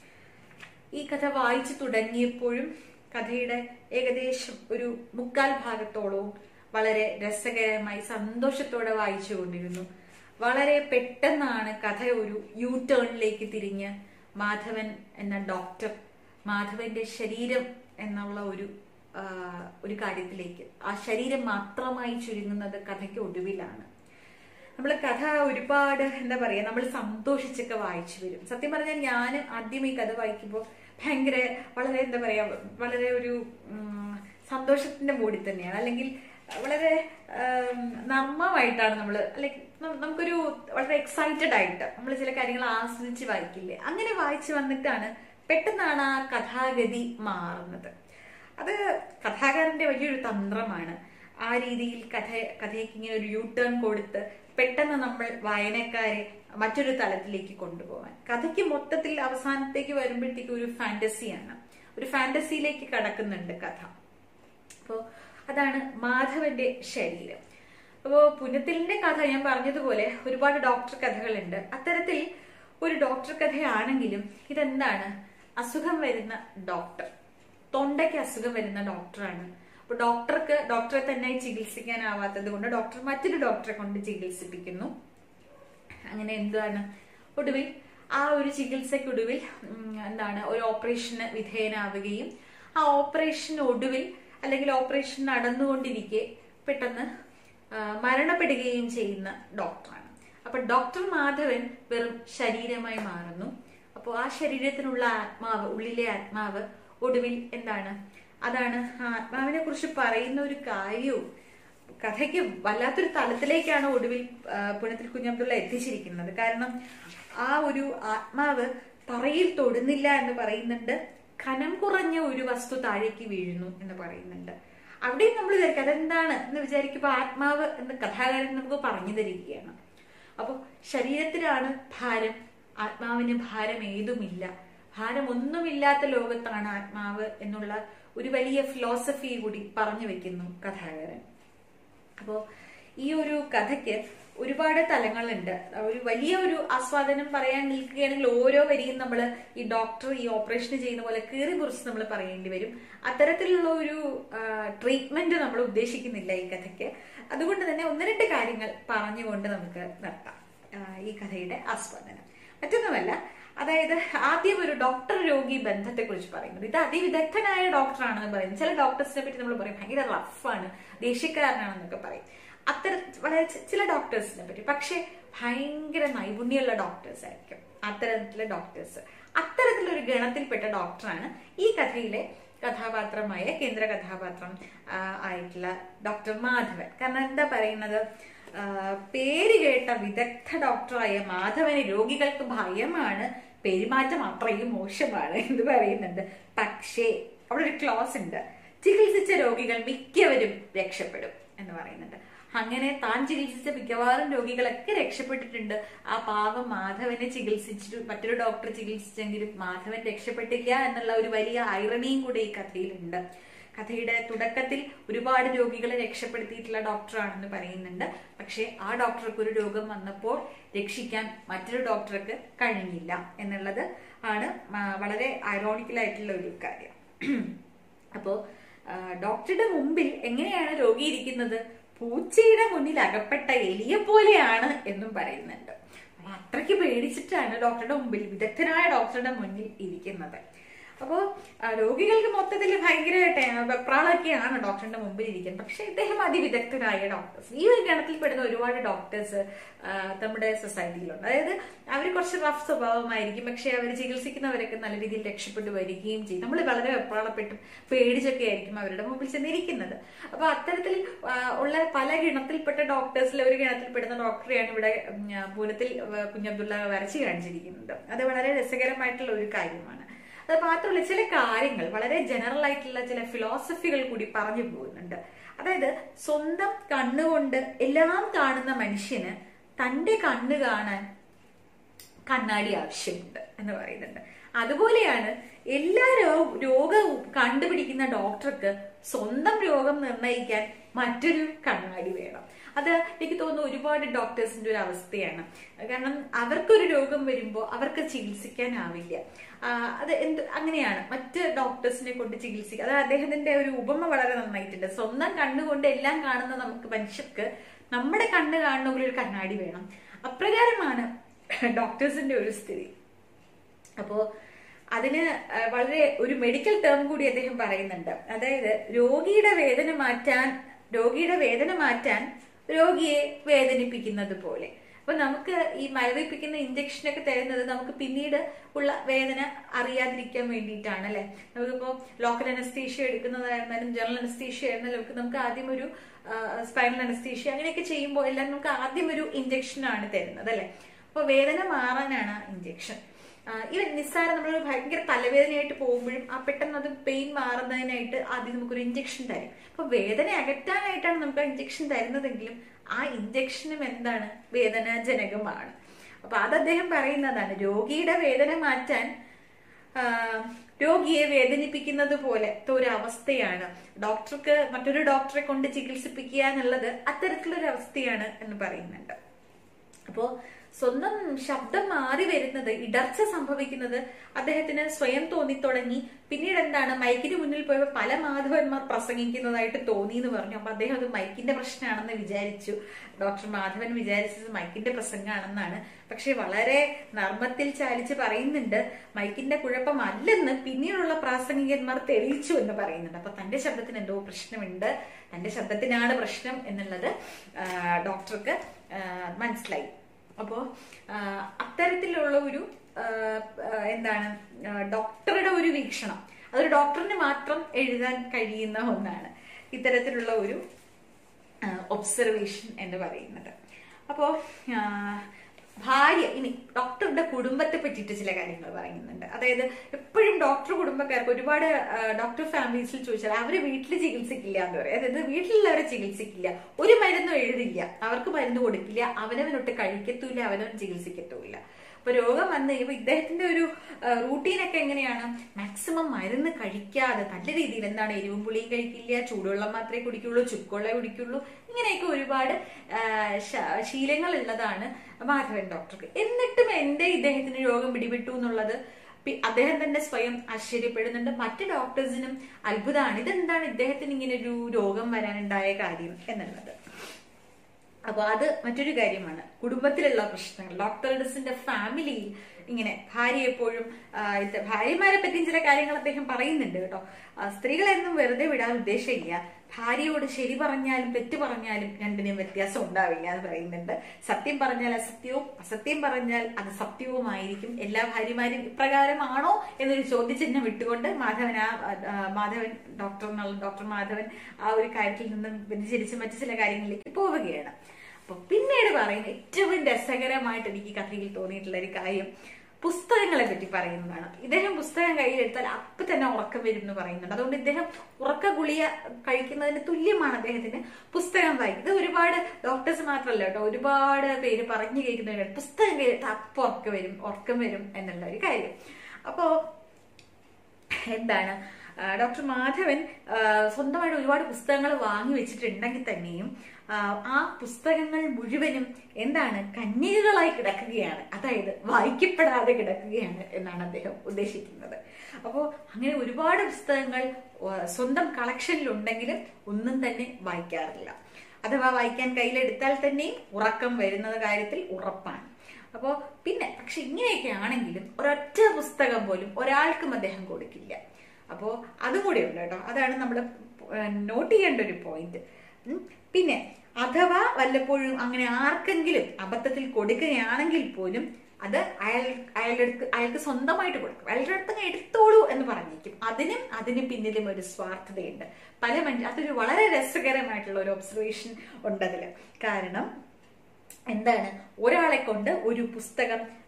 ഈ കഥ വായിച്ചു തുടങ്ങിയപ്പോഴും കഥയുടെ ഏകദേശം ഒരു മുക്കാൽ ഭാഗത്തോളവും വളരെ രസകരമായി സന്തോഷത്തോടെ വായിച്ചു കൊണ്ടിരുന്നു വളരെ പെട്ടെന്നാണ് കഥ ഒരു യു ടേണിലേക്ക് തിരിഞ്ഞ് മാധവൻ എന്ന ഡോക്ടർ മാധവന്റെ ശരീരം എന്നുള്ള ഒരു ആ, ഒരു കാര്യത്തിലേക്ക് ആ ശരീരം മാത്രമായി ചുരുങ്ങുന്നത് കഥയ്ക്ക് ഒടുവിലാണ് നമ്മൾ കഥ ഒരുപാട് എന്താ പറയാ നമ്മൾ സന്തോഷിച്ചൊക്കെ വായിച്ചു വരും സത്യം പറഞ്ഞാൽ ഞാൻ ആദ്യം ഈ കഥ വായിക്കുമ്പോൾ ഭയങ്കര വളരെ എന്താ പറയാ വളരെ ഒരു ഉം, സന്തോഷത്തിന്റെ മൂഡിൽ തന്നെയാണ് അല്ലെങ്കിൽ വളരെ ഉം, നർമ്മമായിട്ടാണ് നമ്മൾ ലൈക്ക് നമുക്കൊരു വളരെ എക്സൈറ്റഡ് ആയിട്ട് നമ്മൾ ചില കാര്യങ്ങൾ ആസ്വദിച്ച് വായിക്കില്ലേ അങ്ങനെ വായിച്ചു വന്നിട്ടാണ് പെട്ടെന്നാണ് ആ കഥാഗതി മാറുന്നത് അത് കഥാകാരന്റെ വലിയൊരു തന്ത്രമാണ് ആ രീതിയിൽ കഥ കഥയ്ക്ക് ഇങ്ങനെ ഒരു യൂ ടേൺ കൊടുത്ത് പെട്ടെന്ന് നമ്മൾ വായനക്കാരെ മറ്റൊരു തലത്തിലേക്ക് കൊണ്ടുപോകാൻ കഥയ്ക്ക് മൊത്തത്തിൽ അവസാനത്തേക്ക് വരുമ്പോഴത്തേക്ക് ഒരു ഫാന്റസിയാണ് ഒരു ഫാന്റസിയിലേക്ക് കടക്കുന്നുണ്ട് കഥ അപ്പോൾ അതാണ് മാധവന്റെ ശരീരം അപ്പോൾ പുനത്തിലിന്റെ കഥ ഞാൻ പറഞ്ഞതുപോലെ ഒരുപാട് ഡോക്ടർ കഥകളുണ്ട് അത്തരത്തിൽ ഒരു ഡോക്ടർ കഥയാണെങ്കിലും ഇതെന്താണ് അസുഖം വരുന്ന ഡോക്ടർ തൊണ്ടയ്ക്ക് അസുഖം വരുന്ന ഡോക്ടറാണ് അപ്പൊ ഡോക്ടർക്ക് ഡോക്ടറെ തന്നെ ചികിത്സിക്കാനാവാത്തത് കൊണ്ട് ഡോക്ടർ മറ്റൊരു ഡോക്ടറെ കൊണ്ട് ചികിത്സിപ്പിക്കുന്നു അങ്ങനെ എന്താണ് ഒടുവിൽ ആ ഒരു ചികിത്സയ്ക്കൊടുവിൽ ഉം, എന്താണ് ഒരു ഓപ്പറേഷന് വിധേയനാവുകയും ആ ഓപ്പറേഷൻ ഒടുവിൽ അല്ലെങ്കിൽ ഓപ്പറേഷൻ നടന്നുകൊണ്ടിരിക്കെ പെട്ടെന്ന് ആ, മരണപ്പെടുകയും ചെയ്യുന്ന ഡോക്ടറാണ് അപ്പൊ ഡോക്ടർ മാധവൻ വെറും ശരീരമായി മാറുന്നു അപ്പോൾ ആ ശരീരത്തിനുള്ള ആത്മാവ് ഉള്ളിലെ ആത്മാവ് ഒടുവിൽ എന്താണ് അതാണ് ആ ആത്മാവിനെ കുറിച്ച് പറയുന്ന ഒരു കാര്യവും കഥയ്ക്ക് വല്ലാത്തൊരു തലത്തിലേക്കാണ് ഒടുവിൽ ആ, പുനത്തിൽ കുഞ്ഞബ്ദുള്ള എത്തിച്ചിരിക്കുന്നത് കാരണം ആ ഒരു ആത്മാവ് തറയിൽ തൊടുന്നില്ല എന്ന് പറയുന്നുണ്ട് കനം കുറഞ്ഞ ഒരു വസ്തു താഴേക്ക് വീഴുന്നു എന്ന് പറയുന്നുണ്ട് അവിടെയും നമ്മൾ വിചാരിക്കും അതെന്താണ് എന്ന് വിചാരിക്കുമ്പോൾ ആത്മാവ് എന്ന് കഥാകാരൻ നമുക്ക് പറഞ്ഞു തരികയാണ് അപ്പോൾ ശരീരത്തിലാണ് ഭാരം ആത്മാവിന് ഭാരം ഏതുമില്ല ഭാരം ഒന്നുമില്ലാത്ത ലോകത്താണ് ആത്മാവ് എന്നുള്ള ഒരു വലിയ ഫിലോസഫി കൂടി പറഞ്ഞു വെക്കുന്നു കഥാകാരൻ അപ്പോൾ ഈ ഒരു കഥയ്ക്ക് ഒരുപാട് തലങ്ങളുണ്ട് ഒരു വലിയ ഒരു ആസ്വാദനം പറയാൻ നിൽക്കുകയാണെങ്കിൽ ഓരോ വരിയും നമ്മൾ ഈ ഡോക്ടർ ഈ ഓപ്പറേഷൻ ചെയ്യുന്ന പോലെ കീറി കുറിച്ച് നമ്മൾ പറയേണ്ടി വരും അത്തരത്തിലുള്ള ഒരു ട്രീറ്റ്മെന്റ് നമ്മൾ ഉദ്ദേശിക്കുന്നില്ല ഈ കഥയ്ക്ക് അതുകൊണ്ട് തന്നെ ഒന്ന് രണ്ട് കാര്യങ്ങൾ പറഞ്ഞുകൊണ്ട് നമുക്ക് നിർത്താം ആ, ഈ കഥയുടെ ആസ്വാദനം മറ്റൊന്നുമല്ല അതായത് ആദ്യം ഒരു ഡോക്ടർ രോഗി ബന്ധത്തെ കുറിച്ച് പറയുന്നത് ഇത് അതിവിദഗ്ധനായ ഡോക്ടറാണെന്ന് പറയുന്നത് ചില ഡോക്ടേഴ്സിനെ പറ്റി നമ്മൾ പറയും ഭയങ്കര റഫാണ് ദേഷ്യക്കാരനാണെന്നൊക്കെ പറയും അത്തര വളരെ ചി- ചില ഡോക്ടേഴ്സിനെ പറ്റി പക്ഷെ ഭയങ്കര നൈപുണ്യമുള്ള ഡോക്ടേഴ്സ് ആയിരിക്കും അത്തരത്തിലെ ഡോക്ടേഴ്സ് അത്തരത്തിലൊരു ഗണത്തിൽപ്പെട്ട ഡോക്ടറാണ് ഈ കഥയിലെ കഥാപാത്രമായ കേന്ദ്ര കഥാപാത്രം ആ, ആയിട്ടുള്ള ഡോക്ടർ മാധവൻ കാരണം എന്താ പറയുന്നത് ആ, പേര് കേട്ട വിദഗ്ധ ഡോക്ടറായ മാധവന് രോഗികൾക്ക് ഭയമാണ് പെരുമാറ്റം അത്രയും മോശമാണ് എന്ന് പറയുന്നുണ്ട് പക്ഷേ അവിടെ ഒരു ക്ലോസ് ഉണ്ട് ചികിത്സിച്ച രോഗികൾ മിക്കവരും രക്ഷപ്പെടും എന്ന് പറയുന്നുണ്ട് അങ്ങനെ താൻ ചികിത്സിച്ച മിക്കവാറും രോഗികളൊക്കെ രക്ഷപ്പെട്ടിട്ടുണ്ട് ആ പാവം മാധവനെ ചികിത്സിച്ചിട്ട് മറ്റൊരു ഡോക്ടർ ചികിത്സിച്ചെങ്കിലും മാധവൻ രക്ഷപ്പെട്ടില്ല എന്നുള്ള ഒരു വലിയ ഐറണിയും കൂടെ ഈ കഥയിലുണ്ട് കഥയുടെ തുടക്കത്തിൽ ഒരുപാട് രോഗികളെ രക്ഷപ്പെടുത്തിയിട്ടുള്ള ഡോക്ടറാണെന്ന് പറയുന്നുണ്ട് പക്ഷേ ആ ഡോക്ടർക്ക് ഒരു രോഗം വന്നപ്പോൾ രക്ഷിക്കാൻ മറ്റൊരു ഡോക്ടർക്ക് കഴിഞ്ഞില്ല എന്നുള്ളത് ആണ് മ- വളരെ ഐറോണിക്കലായിട്ടുള്ള ഒരു കാര്യം അപ്പോ ആ, ഡോക്ടറുടെ മുമ്പിൽ എങ്ങനെയാണ് രോഗി ഇരിക്കുന്നത് പൂച്ചയുടെ മുന്നിൽ അകപ്പെട്ട എലിയെ പോലെയാണ് എന്നും പറയുന്നുണ്ട് അപ്പൊ അത്രയ്ക്ക് പേടിച്ചിട്ടാണ് ഡോക്ടറുടെ മുമ്പിൽ വിദഗ്ധനായ ഡോക്ടറുടെ മുന്നിൽ ഇരിക്കുന്നത് അപ്പോൾ രോഗികൾക്ക് മൊത്തത്തിൽ ഭയങ്കര ടേ- വെപ്രാളൊക്കെയാണ് ഡോക്ടറിന്റെ മുമ്പിൽ ഇരിക്കുന്നത് പക്ഷെ ഇദ്ദേഹം അതിവിദഗ്ധരായ ഡോക്ടേഴ്സ് ഈ ഒരു ഗണത്തിൽപ്പെടുന്ന ഒരുപാട് ഡോക്ടേഴ്സ് നമ്മുടെ സൊസൈറ്റിയിലുണ്ട് അതായത് അവർ കുറച്ച് റഫ് സ്വഭാവമായിരിക്കും പക്ഷെ അവർ ചികിത്സിക്കുന്നവരൊക്കെ നല്ല രീതിയിൽ രക്ഷപ്പെട്ടു വരികയും ചെയ്യും നമ്മൾ വളരെ വെപ്രാളപ്പെട്ടും പേടിച്ചൊക്കെ ആയിരിക്കും അവരുടെ മുമ്പിൽ ചെന്നിരിക്കുന്നത് അപ്പൊ അത്തരത്തിൽ ആ, ഉള്ള പല ഗണത്തിൽപ്പെട്ട ഡോക്ടേഴ്സിൽ ഒരു ഗണത്തിൽപ്പെടുന്ന ഡോക്ടറെയാണ് ഇവിടെ ഉം, പൂരത്തിൽ ആ, കുഞ്ഞബ്ദുള്ള വരച്ച് കാണിച്ചിരിക്കുന്നത് അത് വളരെ രസകരമായിട്ടുള്ള ഒരു കാര്യമാണ് അത് മാത്രമല്ല ചില കാര്യങ്ങൾ വളരെ ജനറൽ ആയിട്ടുള്ള ചില ഫിലോസഫികൾ കൂടി പറഞ്ഞു പോകുന്നുണ്ട് അതായത് സ്വന്തം കണ്ണുകൊണ്ട് എല്ലാം കാണുന്ന മനുഷ്യന് തന്റെ കണ്ണ് കാണാൻ കണ്ണാടി ആവശ്യമുണ്ട് എന്ന് പറയുന്നുണ്ട് അതുപോലെയാണ് എല്ലാ രോ- രോഗവും കണ്ടുപിടിക്കുന്ന ഡോക്ടർക്ക് സ്വന്തം രോഗം നിർണ്ണയിക്കാൻ മറ്റൊരു കണ്ണാടി വേണം അത് എനിക്ക് തോന്നുന്നു ഒരുപാട് ഡോക്ടേഴ്സിന്റെ ഒരു അവസ്ഥയാണ് കാരണം അവർക്കൊരു രോഗം വരുമ്പോൾ അവർക്ക് ചികിത്സിക്കാനാവില്ല ആ, അത് എന്ത് അങ്ങനെയാണ് മറ്റ് ഡോക്ടേഴ്സിനെ കൊണ്ട് ചികിത്സിക്കുക അത് അദ്ദേഹത്തിന്റെ ഒരു ഉപമ വളരെ നന്നായിട്ടുണ്ട് സ്വന്തം കണ്ണുകൊണ്ട് എല്ലാം കാണുന്ന നമുക്ക് മനുഷ്യർക്ക് നമ്മുടെ കണ്ണ് കാണുന്ന പോലെ ഒരു കണ്ണാടി വേണം അപ്രകാരമാണ് ഡോക്ടേഴ്സിന്റെ ഒരു സ്ഥിതി അപ്പോ അതിന് ആ, വളരെ ഒരു മെഡിക്കൽ ടേം കൂടി അദ്ദേഹം പറയുന്നുണ്ട് അതായത് രോഗിയുടെ വേദന മാറ്റാൻ രോഗിയുടെ വേദന മാറ്റാൻ രോഗിയെ വേദനിപ്പിക്കുന്നത് പോലെ അപ്പൊ നമുക്ക് ഈ മരവിപ്പിക്കുന്ന ഇഞ്ചക്ഷനൊക്കെ തരുന്നത് നമുക്ക് പിന്നീട് ഉള്ള വേദന അറിയാതിരിക്കാൻ വേണ്ടിയിട്ടാണ് അല്ലെ നമുക്കിപ്പോ ലോക്കൽ അനസ്തീഷ്യ എടുക്കുന്നതായിരുന്നാലും ജനറൽ അനസ്തീഷ്യ ആയിരുന്നാലും നമുക്ക് നമുക്ക് ആദ്യം ഒരു സ്പൈനൽ അനസ്തീഷ്യ അങ്ങനെയൊക്കെ ചെയ്യുമ്പോൾ എല്ലാം നമുക്ക് ആദ്യം ഒരു ഇഞ്ചക്ഷൻ ആണ് തരുന്നത് അല്ലെ അപ്പൊ വേദന മാറാനാണ് ഇഞ്ചക്ഷൻ ഇവൻ നിസ്സാരം നമ്മളൊരു ഭയങ്കര തലവേദനയായിട്ട് പോകുമ്പോഴും ആ പെട്ടെന്ന് അത് പെയിൻ മാറുന്നതിനായിട്ട് ആദ്യം നമുക്കൊരു ഇഞ്ചക്ഷൻ തരും അപ്പൊ വേദന അകറ്റാനായിട്ടാണ് നമുക്ക് ആ ഇഞ്ചക്ഷൻ തരുന്നതെങ്കിലും ആ ഇഞ്ചക്ഷനും എന്താണ് വേദനാജനകമാണ് അപ്പൊ അത് അദ്ദേഹം പറയുന്നതാണ് രോഗിയുടെ വേദന മാറ്റാൻ ആ, രോഗിയെ വേദനിപ്പിക്കുന്നത് പോലത്തെ ഒരു അവസ്ഥയാണ് ഡോക്ടർക്ക് മറ്റൊരു ഡോക്ടറെ കൊണ്ട് ചികിത്സിപ്പിക്കുക എന്നുള്ളത് അത്തരത്തിലൊരു അവസ്ഥയാണ് എന്ന് പറയുന്നുണ്ട് അപ്പോ സ്വന്തം ശബ്ദം മാറി വരുന്നത് ഇടർച്ച സംഭവിക്കുന്നത് അദ്ദേഹത്തിന് സ്വയം തോന്നിത്തുടങ്ങി പിന്നീട് എന്താണ് മൈക്കിന് മുന്നിൽ പോയപ്പോൾ പല മാധവന്മാർ പ്രസംഗിക്കുന്നതായിട്ട് തോന്നി എന്ന് പറഞ്ഞു അപ്പൊ അദ്ദേഹം അത് മൈക്കിന്റെ പ്രശ്നമാണെന്ന് വിചാരിച്ചു ഡോക്ടർ മാധവൻ വിചാരിച്ചത് മൈക്കിന്റെ പ്രസംഗമാണെന്നാണ് പക്ഷെ വളരെ നർമ്മത്തിൽ ചാലിച്ച് പറയുന്നുണ്ട് മൈക്കിന്റെ കുഴപ്പമല്ലെന്ന് പിന്നീടുള്ള പ്രാസംഗികന്മാർ തെളിയിച്ചു എന്ന് പറയുന്നുണ്ട് അപ്പൊ തന്റെ ശബ്ദത്തിന് എന്തോ പ്രശ്നമുണ്ട് തന്റെ ശബ്ദത്തിനാണ് പ്രശ്നം എന്നുള്ളത് ആ, ഡോക്ടർക്ക് ആ, മനസ്സിലായി അപ്പോ ആ, അത്തരത്തിലുള്ള ഒരു ആ, ആ, എന്താണ് ആ, ഡോക്ടറുടെ ഒരു വീക്ഷണം അതൊരു ഡോക്ടറിന് മാത്രം എഴുതാൻ കഴിയുന്ന ഒന്നാണ് ഇത്തരത്തിലുള്ള ഒരു ഒബ്സർവേഷൻ എന്ന് പറയുന്നത് അപ്പോ ആ, ഭാര്യ ഇനി ഡോക്ടറുടെ കുടുംബത്തെ പറ്റിയിട്ട് ചില കാര്യങ്ങൾ പറയുന്നുണ്ട് അതായത് എപ്പോഴും ഡോക്ടർ കുടുംബക്കാർക്ക് ഒരുപാട് ആ, ഡോക്ടർ ഫാമിലീസിൽ ചോദിച്ചാൽ അവര് വീട്ടിൽ ചികിത്സിക്കില്ല എന്ന് പറയും അതായത് വീട്ടിലുള്ളവരെ ചികിത്സിക്കില്ല ഒരു മരുന്നും എഴുതില്ല അവർക്ക് മരുന്ന് കൊടുക്കില്ല അവനവനൊട്ട് കഴിക്കത്തൂല്ല അവനവൻ ചികിത്സിക്കത്തുമില്ല അപ്പൊ രോഗം വന്നു കഴിയുമ്പോൾ ഇദ്ദേഹത്തിന്റെ ഒരു റൂട്ടീനൊക്കെ എങ്ങനെയാണ് മാക്സിമം മരുന്ന് കഴിക്കാതെ നല്ല രീതിയിൽ എന്താണ് എരിവും പുളിയും കഴിക്കില്ല ചൂടുവെള്ളം മാത്രമേ കുടിക്കുള്ളൂ ചുക്കുവെള്ളം കുടിക്കുള്ളൂ ഇങ്ങനെയൊക്കെ ഒരുപാട് ആ, ശ- ശീലങ്ങൾ ഉള്ളതാണ് മാധവൻ ഡോക്ടർക്ക് എന്നിട്ടും എന്റെ ഇദ്ദേഹത്തിന് രോഗം പിടിപെട്ടു എന്നുള്ളത് പി- അദ്ദേഹം തന്നെ സ്വയം ആശ്ചര്യപ്പെടുന്നുണ്ട് മറ്റ് ഡോക്ടേഴ്സിനും അത്ഭുതമാണ് ഇതെന്താണ് ഇദ്ദേഹത്തിന് ഇങ്ങനെ ഒരു രോഗം വരാനുണ്ടായ കാര്യം എന്നുള്ളത് അപ്പൊ അത് മറ്റൊരു കാര്യമാണ് കുടുംബത്തിലുള്ള പ്രശ്നങ്ങൾ ഡോക്ടേഴ്സിന്റെ ഫാമിലിയിൽ ഇങ്ങനെ ഭാര്യ എപ്പോഴും ആ, ഇത് ഭാര്യമാരെ പറ്റിയും ചില കാര്യങ്ങൾ അദ്ദേഹം പറയുന്നുണ്ട് കേട്ടോ ആ, സ്ത്രീകളെന്നും വെറുതെ വിടാൻ ഉദ്ദേശമില്ല ഭാര്യയോട് ശരി പറഞ്ഞാലും തെറ്റ് പറഞ്ഞാലും രണ്ടിനും വ്യത്യാസം ഉണ്ടാവില്ല എന്ന് പറയുന്നുണ്ട് സത്യം പറഞ്ഞാൽ അസത്യവും അസത്യം പറഞ്ഞാൽ അത് സത്യവുമായിരിക്കും എല്ലാ ഭാര്യമാരും ഇപ്രകാരമാണോ എന്നൊരു ചോദ്യചിഹ്നം വിട്ടുകൊണ്ട് മാധവൻ ആ ആ, മാധവൻ ഡോക്ടർ എന്നുള്ള ഡോക്ടർ മാധവൻ ആ ഒരു കാര്യത്തിൽ നിന്നും വ്യതിചരിച്ച് മറ്റു ചില കാര്യങ്ങളിലേക്ക് പോവുകയാണ് അപ്പൊ പിന്നീട് പറയുന്ന ഏറ്റവും രസകരമായിട്ട് എനിക്ക് കഥയിൽ തോന്നിയിട്ടുള്ള ഒരു കാര്യം പുസ്തകങ്ങളെ പറ്റി പറയുന്നതാണ് ഇദ്ദേഹം പുസ്തകം കയ്യിലെടുത്താൽ അപ്പൊ തന്നെ ഉറക്കം വരും എന്ന് പറയുന്നുണ്ട് അതുകൊണ്ട് ഇദ്ദേഹം ഉറക്ക ഗുളിയ കഴിക്കുന്നതിന് തുല്യമാണ് അദ്ദേഹത്തിന് പുസ്തകം വായിക്കുന്നത് ഇത് ഒരുപാട് ഡോക്ടേഴ്സ് മാത്രമല്ല കേട്ടോ ഒരുപാട് പേര് പറഞ്ഞു കേൾക്കുന്ന പുസ്തകം കേട്ട് അപ്പൊ ഉറക്കം വരും ഉറക്കം വരും എന്നുള്ള ഒരു കാര്യം അപ്പോ എന്താണ് ആ, ഡോക്ടർ മാധവൻ ആ, സ്വന്തമായിട്ട് ഒരുപാട് പുസ്തകങ്ങൾ വാങ്ങി വെച്ചിട്ടുണ്ടെങ്കിൽ തന്നെയും ആ, ആ പുസ്തകങ്ങൾ മുഴുവനും എന്താണ് കന്യകകളായി കിടക്കുകയാണ് അതായത് വായിക്കപ്പെടാതെ കിടക്കുകയാണ് എന്നാണ് അദ്ദേഹം ഉദ്ദേശിക്കുന്നത് അപ്പോൾ അങ്ങനെ ഒരുപാട് പുസ്തകങ്ങൾ ആ, സ്വന്തം കളക്ഷനിൽ ഉണ്ടെങ്കിലും ഒന്നും തന്നെ വായിക്കാറില്ല അഥവാ വായിക്കാൻ കയ്യിലെടുത്താൽ തന്നെയും ഉറക്കം വരുന്നത് കാര്യത്തിൽ ഉറപ്പാണ് അപ്പോൾ പിന്നെ പക്ഷെ ഇങ്ങനെയൊക്കെ ആണെങ്കിലും ഒരൊറ്റ പുസ്തകം പോലും ഒരാൾക്കും അദ്ദേഹം കൊടുക്കില്ല അപ്പോൾ അതും കൂടെ ഉണ്ട് കേട്ടോ അതാണ് നമ്മൾ നോട്ട് ചെയ്യേണ്ട ഒരു പോയിന്റ് പിന്നെ അഥവാ വല്ലപ്പോഴും അങ്ങനെ ആർക്കെങ്കിലും അബദ്ധത്തിൽ കൊടുക്കുകയാണെങ്കിൽ പോലും അത് അയാൾ അയാളുടെ അടുത്ത് അയാൾക്ക് സ്വന്തമായിട്ട് കൊടുക്കും അയാളുടെ അടുത്ത് അങ്ങ് എടുത്തോളൂ എന്ന് പറഞ്ഞേക്കും അതിനും അതിന് പിന്നിലും ഒരു സ്വാർത്ഥതയുണ്ട് പല മനുഷ്യ അതൊരു വളരെ രസകരമായിട്ടുള്ള ഒരു ഒബ്സർവേഷൻ ഉണ്ട് അതില് കാരണം എന്താണ് ഒരാളെ കൊണ്ട് ഒരു പുസ്തകം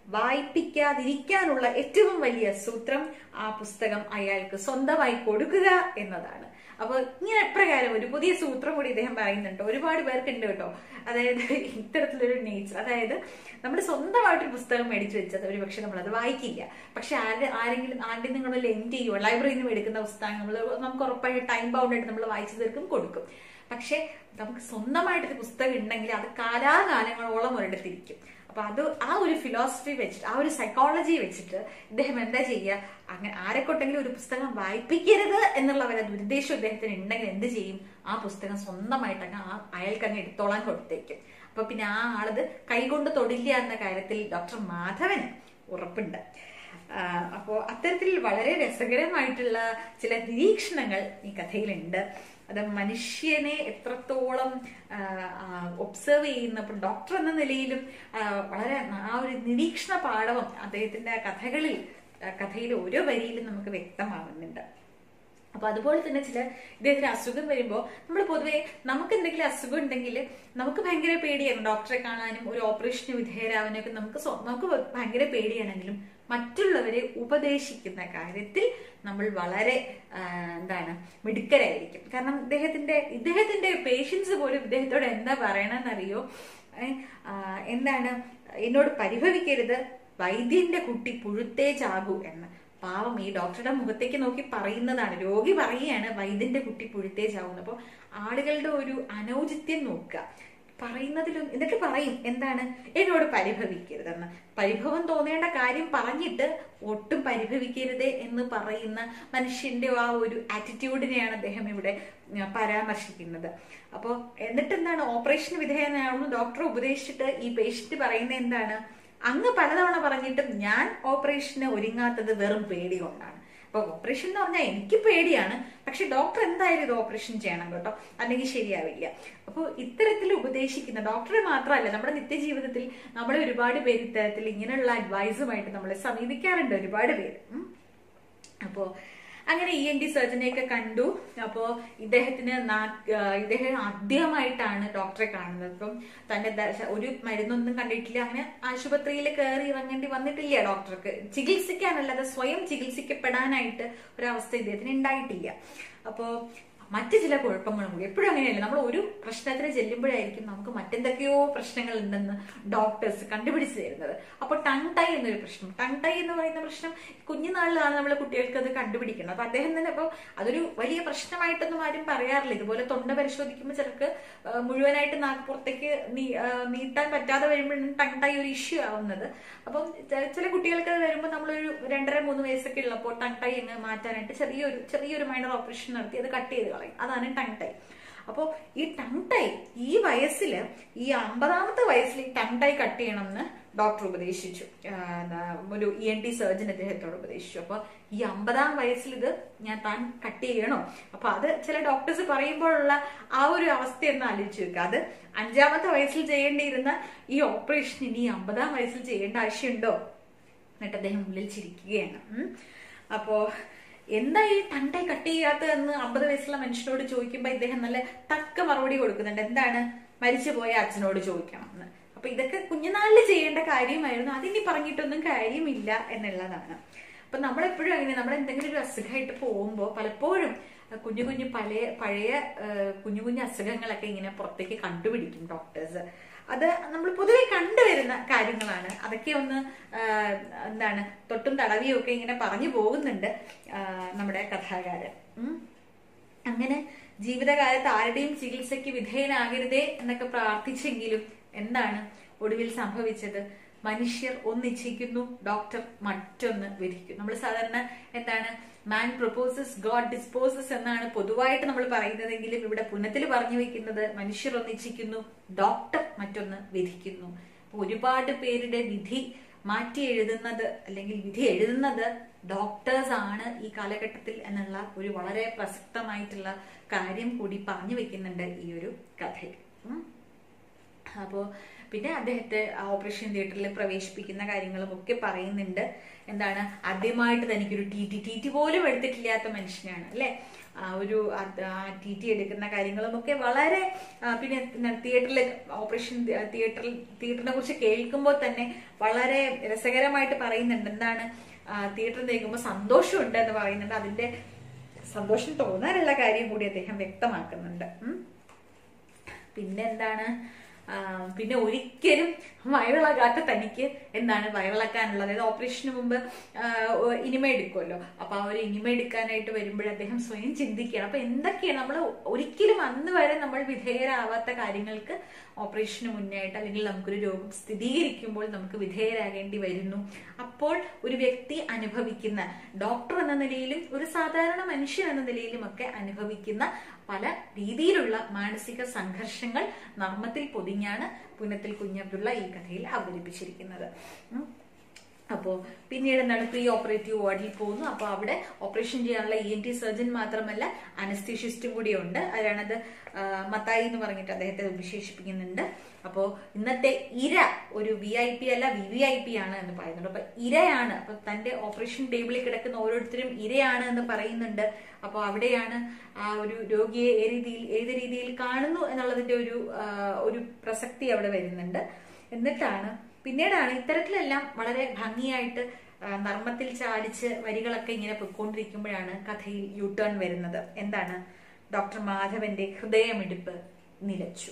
വായിപ്പിക്കാതിരിക്കാനുള്ള ഏറ്റവും വലിയ സൂത്രം ആ പുസ്തകം അയാൾക്ക് സ്വന്തമായി കൊടുക്കുക എന്നതാണ് അപ്പൊ ഇങ്ങനെ എപ്രകാരം ഒരു പുതിയ സൂത്രം കൂടി ഇദ്ദേഹം പറയുന്നുണ്ട് ഒരുപാട് പേർക്കുണ്ട് കേട്ടോ അതായത് ഇത്തരത്തിലൊരു നേച്ചർ അതായത് നമ്മൾ സ്വന്തമായിട്ടൊരു പുസ്തകം മേടിച്ചു വെച്ചത് ഒരു പക്ഷെ നമ്മൾ അത് വായിക്കില്ല പക്ഷെ ആര് ആരെങ്കിലും ആരുടെ നിങ്ങൾ ലെൻഡ് ചെയ്യുമോ ലൈബ്രറിയിൽ നിന്ന് എടുക്കുന്ന പുസ്തകം നമ്മൾ നമുക്ക് ഉറപ്പായിട്ട് ടൈം ബൗണ്ട് ആയിട്ട് നമ്മൾ വായിച്ചു തീർക്കും കൊടുക്കും പക്ഷെ നമുക്ക് സ്വന്തമായിട്ടൊരു പുസ്തകം ഉണ്ടെങ്കിൽ അത് കാലാകാലങ്ങളോളം ഒരിടത്തിരിക്കും അപ്പൊ അത് ആ ഒരു ഫിലോസഫി വെച്ചിട്ട് ആ ഒരു സൈക്കോളജി വെച്ചിട്ട് ഇദ്ദേഹം എന്താ ചെയ്യുക അങ്ങനെ ആരെക്കൊണ്ടെങ്കിലും ഒരു പുസ്തകം വായിപ്പിക്കരുത് എന്നുള്ള വരെ ദുരുദ്ദേശം ഇദ്ദേഹത്തിന് ഉണ്ടെങ്കിൽ എന്ത് ചെയ്യും ആ പുസ്തകം സ്വന്തമായിട്ട് അങ്ങ് ആ അയാൾക്ക് അങ്ങ് എടുത്തോളാൻ കൊടുത്തേക്കും അപ്പൊ പിന്നെ ആ ആളത് കൈകൊണ്ട് തൊടില്ല എന്ന കാര്യത്തിൽ ഡോക്ടർ മാധവന് ഉറപ്പുണ്ട് അപ്പോൾ അത്തരത്തിൽ വളരെ രസകരമായിട്ടുള്ള ചില നിരീക്ഷണങ്ങൾ ഈ കഥയിലുണ്ട് അത് മനുഷ്യനെ എത്രത്തോളം ഒബ്സർവ് ചെയ്യുന്ന ഇപ്പം ഡോക്ടർ എന്ന നിലയിലും വളരെ ആ ഒരു നിരീക്ഷണ പാഠവും അദ്ദേഹത്തിന്റെ കഥകളിൽ കഥയിൽ ഓരോ വരിയിലും നമുക്ക് വ്യക്തമാവുന്നുണ്ട് അപ്പൊ അതുപോലെ തന്നെ ചില ഇദ്ദേഹത്തിന് അസുഖം വരുമ്പോൾ നമ്മൾ പൊതുവെ നമുക്ക് എന്തെങ്കിലും അസുഖം ഉണ്ടെങ്കിൽ നമുക്ക് ഭയങ്കര പേടിയാണ് ഡോക്ടറെ കാണാനും ഒരു ഓപ്പറേഷന് വിധേയരാവാനും ഒക്കെ നമുക്ക് നമുക്ക് ഭയങ്കര പേടിയാണെങ്കിലും മറ്റുള്ളവരെ ഉപദേശിക്കുന്ന കാര്യത്തിൽ നമ്മൾ വളരെ എന്താണ് മിടുക്കരായിരിക്കും കാരണം ഇദ്ദേഹത്തിന്റെ ഇദ്ദേഹത്തിന്റെ പേഷ്യൻസ് പോലും ഇദ്ദേഹത്തോട് എന്താ പറയണമെന്നറിയോ എന്താണ് എന്നോട് പരിഭവിക്കരുത് വൈദ്യന്റെ കുട്ടി പുഴുത്തേ ചാകൂ എന്ന് പാവം ഈ ഡോക്ടറുടെ മുഖത്തേക്ക് നോക്കി പറയുന്നതാണ് രോഗി പറയുകയാണ് വൈദ്യന്റെ കുട്ടി പുഴുത്തേ ചാവുന്നു അപ്പോൾ ആളുകളുടെ ഒരു അനൗചിത്യം നോക്കുക പറയുന്നതിലും എന്നിട്ട് പറയും എന്താണ് എന്നോട് പരിഭവിക്കരുതെന്ന് പരിഭവം തോന്നേണ്ട കാര്യം പറഞ്ഞിട്ട് ഒട്ടും പരിഭവിക്കരുതേ എന്ന് പറയുന്ന മനുഷ്യന്റെ ആ ഒരു ആറ്റിറ്റ്യൂഡിനെയാണ് അദ്ദേഹം ഇവിടെ പരാമർശിക്കുന്നത് അപ്പോൾ എന്നിട്ട് എന്താണ് ഓപ്പറേഷന് വിധേയനാണെന്ന് ഡോക്ടർ ഉപദേശിച്ചിട്ട് ഈ പേഷ്യന്റ് പറയുന്നത് എന്താണ് അങ്ങ് പലതവണ പറഞ്ഞിട്ടും ഞാൻ ഓപ്പറേഷന് ഒരുങ്ങാത്തത് വെറും പേടി കൊണ്ടാണ് അപ്പൊ ഓപ്പറേഷൻ എന്ന് പറഞ്ഞാൽ എനിക്ക് പേടിയാണ് പക്ഷെ ഡോക്ടർ എന്തായാലും ഇത് ഓപ്പറേഷൻ ചെയ്യണം കേട്ടോ അല്ലെങ്കിൽ ശരിയാവില്ല അപ്പോൾ ഇത്തരത്തിൽ ഉപദേശിക്കുന്ന ഡോക്ടറെ മാത്രമല്ല നമ്മുടെ നിത്യജീവിതത്തിൽ നമ്മളെ ഒരുപാട് പേര് ഇത്തരത്തിൽ ഇങ്ങനെയുള്ള അഡ്വൈസുമായിട്ട് നമ്മളെ സമീപിക്കാറുണ്ട് ഒരുപാട് പേര് അപ്പോ അങ്ങനെ ഇ എൻ ഡി സർജനെയൊക്കെ കണ്ടു അപ്പോ ഇദ്ദേഹത്തിന് ഇദ്ദേഹം ആദ്യമായിട്ടാണ് ഡോക്ടറെ കാണുന്നത് ഇപ്പം തന്റെ ഒരു മരുന്നൊന്നും കണ്ടിട്ടില്ല അങ്ങനെ ആശുപത്രിയിൽ കയറി ഇറങ്ങേണ്ടി വന്നിട്ടില്ല ഡോക്ടർക്ക് ചികിത്സിക്കാനല്ലാതെ സ്വയം ചികിത്സിക്കപ്പെടാനായിട്ട് ഒരവസ്ഥ ഇദ്ദേഹത്തിന് ഉണ്ടായിട്ടില്ല അപ്പോ മറ്റു ചില കുഴപ്പങ്ങളും കൂടി എപ്പോഴും അങ്ങനെയല്ല നമ്മൾ ഒരു പ്രശ്നത്തിന് ചെല്ലുമ്പോഴായിരിക്കും നമുക്ക് മറ്റെന്തൊക്കെയോ പ്രശ്നങ്ങൾ ഉണ്ടെന്ന് ഡോക്ടേഴ്സ് കണ്ടുപിടിച്ച് തരുന്നത് അപ്പോൾ ടങ് ടൈ എന്നൊരു പ്രശ്നം ടങ് ടൈ എന്ന് പറയുന്ന പ്രശ്നം കുഞ്ഞുനാളിലാണ് നമ്മൾ കുട്ടികൾക്ക് അത് കണ്ടുപിടിക്കുന്നത് അപ്പൊ അദ്ദേഹം തന്നെ അപ്പോൾ അതൊരു വലിയ പ്രശ്നമായിട്ടൊന്നും ആരും പറയാറില്ല ഇതുപോലെ തൊണ്ട പരിശോധിക്കുമ്പോൾ ചിലർക്ക് മുഴുവനായിട്ട് നാക്ക് പുറത്തേക്ക് നീട്ടാൻ പറ്റാതെ വരുമ്പോഴാണ് ടങ് ടൈ ഒരു ഇഷ്യൂ ആവുന്നത് അപ്പം ചില കുട്ടികൾക്ക് അത് വരുമ്പോൾ നമ്മളൊരു രണ്ടര മൂന്ന് വയസ്സൊക്കെ ഉള്ളപ്പോൾ ടങ് ടൈ അങ്ങ് മാറ്റാനായിട്ട് ചെറിയൊരു ചെറിയൊരു മൈനർ ഓപ്പറേഷൻ നടത്തി അത് കട്ട് ചെയ്ത് കളയും അതാണ് ടങ് ടൈ അപ്പോൾ ഈ ടങ് ടൈ ഈ വയസ്സിൽ ഈ അമ്പതാമത്തെ വയസ്സിൽ ഈ ടങ് ടൈ കട്ട് ചെയ്യണമെന്ന് ഡോക്ടർ ഉപദേശിച്ചു ഒരു ഇ എൻ ടി സർജൻ അദ്ദേഹത്തോട് ഉപദേശിച്ചു അപ്പൊ ഈ അമ്പതാം വയസ്സിൽ ഇത് ഞാൻ താൻ കട്ട് ചെയ്യണോ അപ്പൊ അത് ചില ഡോക്ടേഴ്സ് പറയുമ്പോഴുള്ള ആ ഒരു അവസ്ഥ ഒന്ന് ആലോചിച്ച് വെക്കുക അത് അഞ്ചാമത്തെ വയസ്സിൽ ചെയ്യേണ്ടിയിരുന്ന ഈ ഓപ്പറേഷൻ ഇനി അമ്പതാം വയസ്സിൽ ചെയ്യേണ്ട ആവശ്യമുണ്ടോ എന്നിട്ട് അദ്ദേഹം ഉള്ളിൽ ചിരിക്കുകയാണ് അപ്പോ എന്താ ഈ തണ്ടേ കട്ട് ചെയ്യാത്തതെന്ന് അമ്പത് വയസ്സുള്ള മനുഷ്യനോട് ചോദിക്കുമ്പോൾ ഇദ്ദേഹം നല്ല തക്ക മറുപടി കൊടുക്കുന്നുണ്ട് എന്താണ് മരിച്ചുപോയ അച്ഛനോട് ചോദിക്കണം എന്ന് അപ്പൊ ഇതൊക്കെ കുഞ്ഞുനാളിൽ ചെയ്യേണ്ട കാര്യമായിരുന്നു അതിനി പറഞ്ഞിട്ടൊന്നും കാര്യമില്ല എന്നുള്ളതാണ് അപ്പൊ നമ്മളെപ്പോഴും അങ്ങനെ നമ്മൾ എന്തെങ്കിലും ഒരു അസുഖമായിട്ട് പോകുമ്പോൾ പലപ്പോഴും കുഞ്ഞു കുഞ്ഞു പഴയ പഴയ കുഞ്ഞു കുഞ്ഞു അസുഖങ്ങളൊക്കെ ഇങ്ങനെ പുറത്തേക്ക് കണ്ടുപിടിക്കും ഡോക്ടേഴ്സ് അത് നമ്മൾ പൊതുവെ കണ്ടുവരുന്ന കാര്യങ്ങളാണ് അതൊക്കെ ഒന്ന് എന്താണ് തൊട്ടും തടവിയും ഒക്കെ ഇങ്ങനെ പറഞ്ഞു പോകുന്നുണ്ട് നമ്മുടെ കഥാകാരൻ അങ്ങനെ ജീവിതകാലത്ത് ആരുടെയും ചികിത്സയ്ക്ക് വിധേയനാകരുതേ എന്നൊക്കെ പ്രാർത്ഥിച്ചെങ്കിലും എന്താണ് ഒടുവിൽ സംഭവിച്ചത് മനുഷ്യർ ഒന്നിച്ചിരിക്കുന്നു ഡോക്ടർ മറ്റൊന്ന് വിധിക്കും നമ്മൾ സാധാരണ എന്താണ് മാൻ പ്രൊപ്പോസസ് ഗോഡ് ഡിസ്പോസസ് എന്നാണ് പൊതുവായിട്ട് നമ്മൾ പറയുന്നതെങ്കിലും ഇവിടെ പുനത്തിൽ പറഞ്ഞു വെക്കുന്നത് മനുഷ്യർ ഒന്നിച്ചിരിക്കുന്നു ഡോക്ടർ മറ്റൊന്ന് വിധിക്കുന്നു ഒരുപാട് പേരുടെ വിധി മാറ്റി എഴുതുന്നത് അല്ലെങ്കിൽ വിധി എഴുതുന്നത് ഡോക്ടേഴ്സ് ആണ് ഈ കാലഘട്ടത്തിൽ എന്നുള്ള ഒരു വളരെ പ്രസക്തമായിട്ടുള്ള കാര്യം കൂടി പറഞ്ഞു വെക്കുന്നുണ്ട് ഈ ഒരു കഥയിൽ അപ്പോ പിന്നെ അദ്ദേഹത്തെ ഓപ്പറേഷൻ തിയേറ്ററിൽ പ്രവേശിപ്പിക്കുന്ന കാര്യങ്ങളും ഒക്കെ പറയുന്നുണ്ട് എന്താണ് ആദ്യമായിട്ട് തനിക്കൊരു ടി ടി ടി ടി പോലും എടുത്തിട്ടില്ലാത്ത മനുഷ്യനാണ് അല്ലെ ആ ഒരു ടി ടി എടുക്കുന്ന കാര്യങ്ങളും ഒക്കെ വളരെ ആ, പിന്നെ എന്താണ് തിയേറ്ററിൽ ഓപ്പറേഷൻ തിയേറ്ററിൽ തിയേറ്ററിനെ കുറിച്ച് കേൾക്കുമ്പോൾ തന്നെ വളരെ രസകരമായിട്ട് പറയുന്നുണ്ട് എന്താണ് തിയേറ്ററിൽ കേൾക്കുമ്പോൾ സന്തോഷമുണ്ട് എന്ന് പറയുന്നുണ്ട് അതിന്റെ സന്തോഷം തോന്നാനുള്ള കാര്യം കൂടി അദ്ദേഹം വ്യക്തമാക്കുന്നുണ്ട് ഉം. പിന്നെ എന്താണ് ആ, പിന്നെ ഒരിക്കലും വയറിളകാത്ത തനിക്ക് എന്താണ് വയറിളക്കാനുള്ളത് അതായത് ഓപ്പറേഷന് മുമ്പ് ആ, ഒ- ഇനിമ എടുക്കുമല്ലോ അപ്പൊ ആ ഒരു ഇനിമ എടുക്കാനായിട്ട് വരുമ്പോൾ അദ്ദേഹം സ്വയം ചിന്തിക്കുകയാണ് അപ്പൊ എന്തൊക്കെയാണ് നമ്മൾ ഒരിക്കലും അന്ന് വരെ നമ്മൾ വിധേയരാവാത്ത കാര്യങ്ങൾക്ക് ഓപ്പറേഷന് മുന്നേ ആയിട്ട് അല്ലെങ്കിൽ നമുക്കൊരു രോഗം സ്ഥിരീകരിക്കുമ്പോൾ നമുക്ക് വിധേയരാകേണ്ടി വരുന്നു അപ്പോൾ ഒരു വ്യക്തി അനുഭവിക്കുന്ന ഡോക്ടർ എന്ന നിലയിലും ഒരു സാധാരണ മനുഷ്യൻ എന്ന നിലയിലും ഒക്കെ അനുഭവിക്കുന്ന പല രീതിയിലുള്ള മാനസിക സംഘർഷങ്ങൾ നർമ്മത്തിൽ പൊതിഞ്ഞാണ് പുനത്തിൽ കുഞ്ഞബ്ദുള്ള ഈ കഥയിൽ അവതരിപ്പിച്ചിരിക്കുന്നത് ഉം. അപ്പോൾ പിന്നീട് എന്താണ് പ്രീ ഓപ്പറേറ്റീവ് വാർഡിൽ പോകുന്നു അപ്പോൾ അവിടെ ഓപ്പറേഷൻ ചെയ്യാനുള്ള ഇ എൻ ടി സർജൻ മാത്രമല്ല അനസ്തീഷ്യസ്റ്റും കൂടി ഉണ്ട് ആരാണത് ആ, മത്തായി എന്ന് പറഞ്ഞിട്ട് അദ്ദേഹത്തെ വിശേഷിപ്പിക്കുന്നുണ്ട് അപ്പോൾ ഇന്നത്തെ ഇര ഒരു വി ഐ പി അല്ല വി വി ഐ പി ആണ് എന്ന് പറയുന്നുണ്ട് അപ്പൊ ഇരയാണ് അപ്പൊ തന്റെ ഓപ്പറേഷൻ ടേബിളിൽ കിടക്കുന്ന ഓരോരുത്തരും ഇരയാണ് എന്ന് പറയുന്നുണ്ട് അപ്പോൾ അവിടെയാണ് ആ ഒരു രോഗിയെ ഏത് രീതിയിൽ ഏത് രീതിയിൽ കാണുന്നു എന്നുള്ളതിന്റെ ഒരു ആ, ഒരു പ്രസക്തി അവിടെ വരുന്നുണ്ട് എന്നിട്ടാണ് പിന്നീടാണ് ഇത്തരത്തിലെല്ലാം വളരെ ഭംഗിയായിട്ട് ആ, നർമ്മത്തിൽ ചാലിച്ച് വരികളൊക്കെ ഇങ്ങനെ പൊയ്ക്കൊണ്ടിരിക്കുമ്പോഴാണ് കഥയിൽ യു ടേൺ വരുന്നത് എന്താണ് ഡോക്ടർ മാധവന്റെ ഹൃദയമിടിപ്പ് നിലച്ചു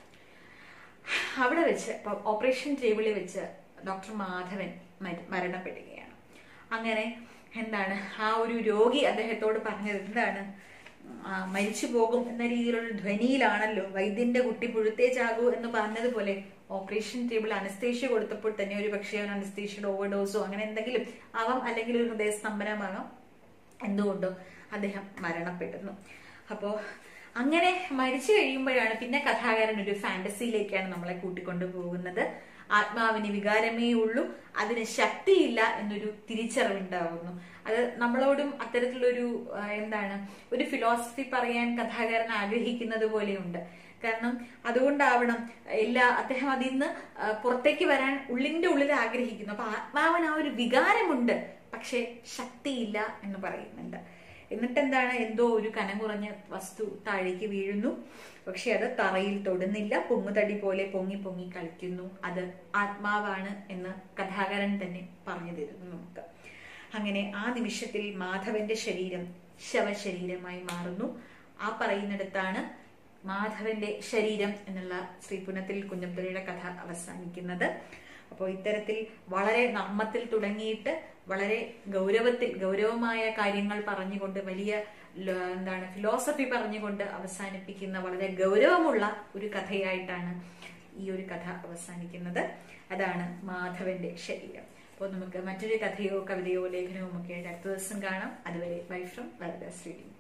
അവിടെ വെച്ച് ഇപ്പൊ ഓപ്പറേഷൻ ടേബിളിൽ വെച്ച് ഡോക്ടർ മാധവൻ മര- മരണപ്പെടുകയാണ് അങ്ങനെ എന്താണ് ആ ഒരു രോഗി അദ്ദേഹത്തോട് പറഞ്ഞത് എന്താണ് ആ, മരിച്ചു പോകും എന്ന രീതിയിലുള്ള ധ്വനിയിലാണല്ലോ വൈദ്യന്റെ കുട്ടി പുഴുത്തേ ചാകൂ എന്ന് പറഞ്ഞതുപോലെ ഓപ്പറേഷൻ ടേബിൾ അനസ്തേഷ്യ കൊടുത്തപ്പോൾ തന്നെ ഒരു പക്ഷേ അവൻ അനസ്തേഷ്യയുടെ ഓവർഡോസോ അങ്ങനെ എന്തെങ്കിലും ആവാം അല്ലെങ്കിൽ ഒരു ഹൃദയസ്തംഭനമാകാം എന്തുകൊണ്ടോ അദ്ദേഹം മരണപ്പെടുന്നു അപ്പോ അങ്ങനെ മരിച്ചു കഴിയുമ്പോഴാണ് പിന്നെ കഥാകാരൻ ഒരു ഫാന്റസിയിലേക്കാണ് നമ്മളെ കൂട്ടിക്കൊണ്ടു പോകുന്നത് ആത്മാവിന് വികാരമേ ഉള്ളൂ അതിന് ശക്തിയില്ല എന്നൊരു തിരിച്ചറിവുണ്ടാവുന്നു അത് നമ്മളോടും അത്തരത്തിലൊരു ആ, എന്താണ് ഒരു ഫിലോസഫി പറയാൻ കഥാകാരൻ ആഗ്രഹിക്കുന്നത് പോലെയുണ്ട് കാരണം അതുകൊണ്ടാവണം എല്ലാ അദ്ദേഹം അതിൽ നിന്ന് ആ, പുറത്തേക്ക് വരാൻ ഉള്ളിന്റെ ഉള്ളിൽ ആഗ്രഹിക്കുന്നു അപ്പൊ ആത്മാവിന് ആ ഒരു വികാരമുണ്ട് പക്ഷെ ശക്തിയില്ല എന്ന് പറയുന്നുണ്ട് എന്നിട്ട് എന്താണ് എന്തോ ഒരു കനം കുറഞ്ഞ വസ്തു താഴേക്ക് വീഴുന്നു പക്ഷെ അത് തറയിൽ തൊടുന്നില്ല പൊങ്ങുതടി പോലെ പൊങ്ങി പൊങ്ങി കളിക്കുന്നു അത് ആത്മാവാണ് എന്ന് കഥാകാരൻ തന്നെ പറഞ്ഞു തരുന്നു നമുക്ക് അങ്ങനെ ആ നിമിഷത്തിൽ മാധവന്റെ ശരീരം ശവശരീരമായി മാറുന്നു ആ പറയുന്നിടത്താണ് മാധവന്റെ ശരീരം എന്നുള്ള ശ്രീപുനത്തിൽ കുഞ്ഞബ്ദുരയുടെ കഥ അവസാനിക്കുന്നത് അപ്പോൾ ഇത്തരത്തിൽ വളരെ നർമ്മത്തിൽ തുടങ്ങിയിട്ട് വളരെ ഗൗരവത്തിൽ ഗൗരവമായ കാര്യങ്ങൾ പറഞ്ഞുകൊണ്ട് വലിയ ല- എന്താണ് ഫിലോസഫി പറഞ്ഞുകൊണ്ട് അവസാനിപ്പിക്കുന്ന വളരെ ഗൗരവമുള്ള ഒരു കഥയായിട്ടാണ് ഈ ഒരു കഥ അവസാനിക്കുന്നത് അതാണ് മാധവന്റെ ശരീരം അപ്പോൾ നമുക്ക് മറ്റൊരു കഥയോ കവിതയോ ലേഖനവും ഒക്കെ ആയിട്ട് അടുത്ത ദിവസം കാണാം അതുവരെ ബൈ ഫ്രം വരദാസ് റീഡിംഗ്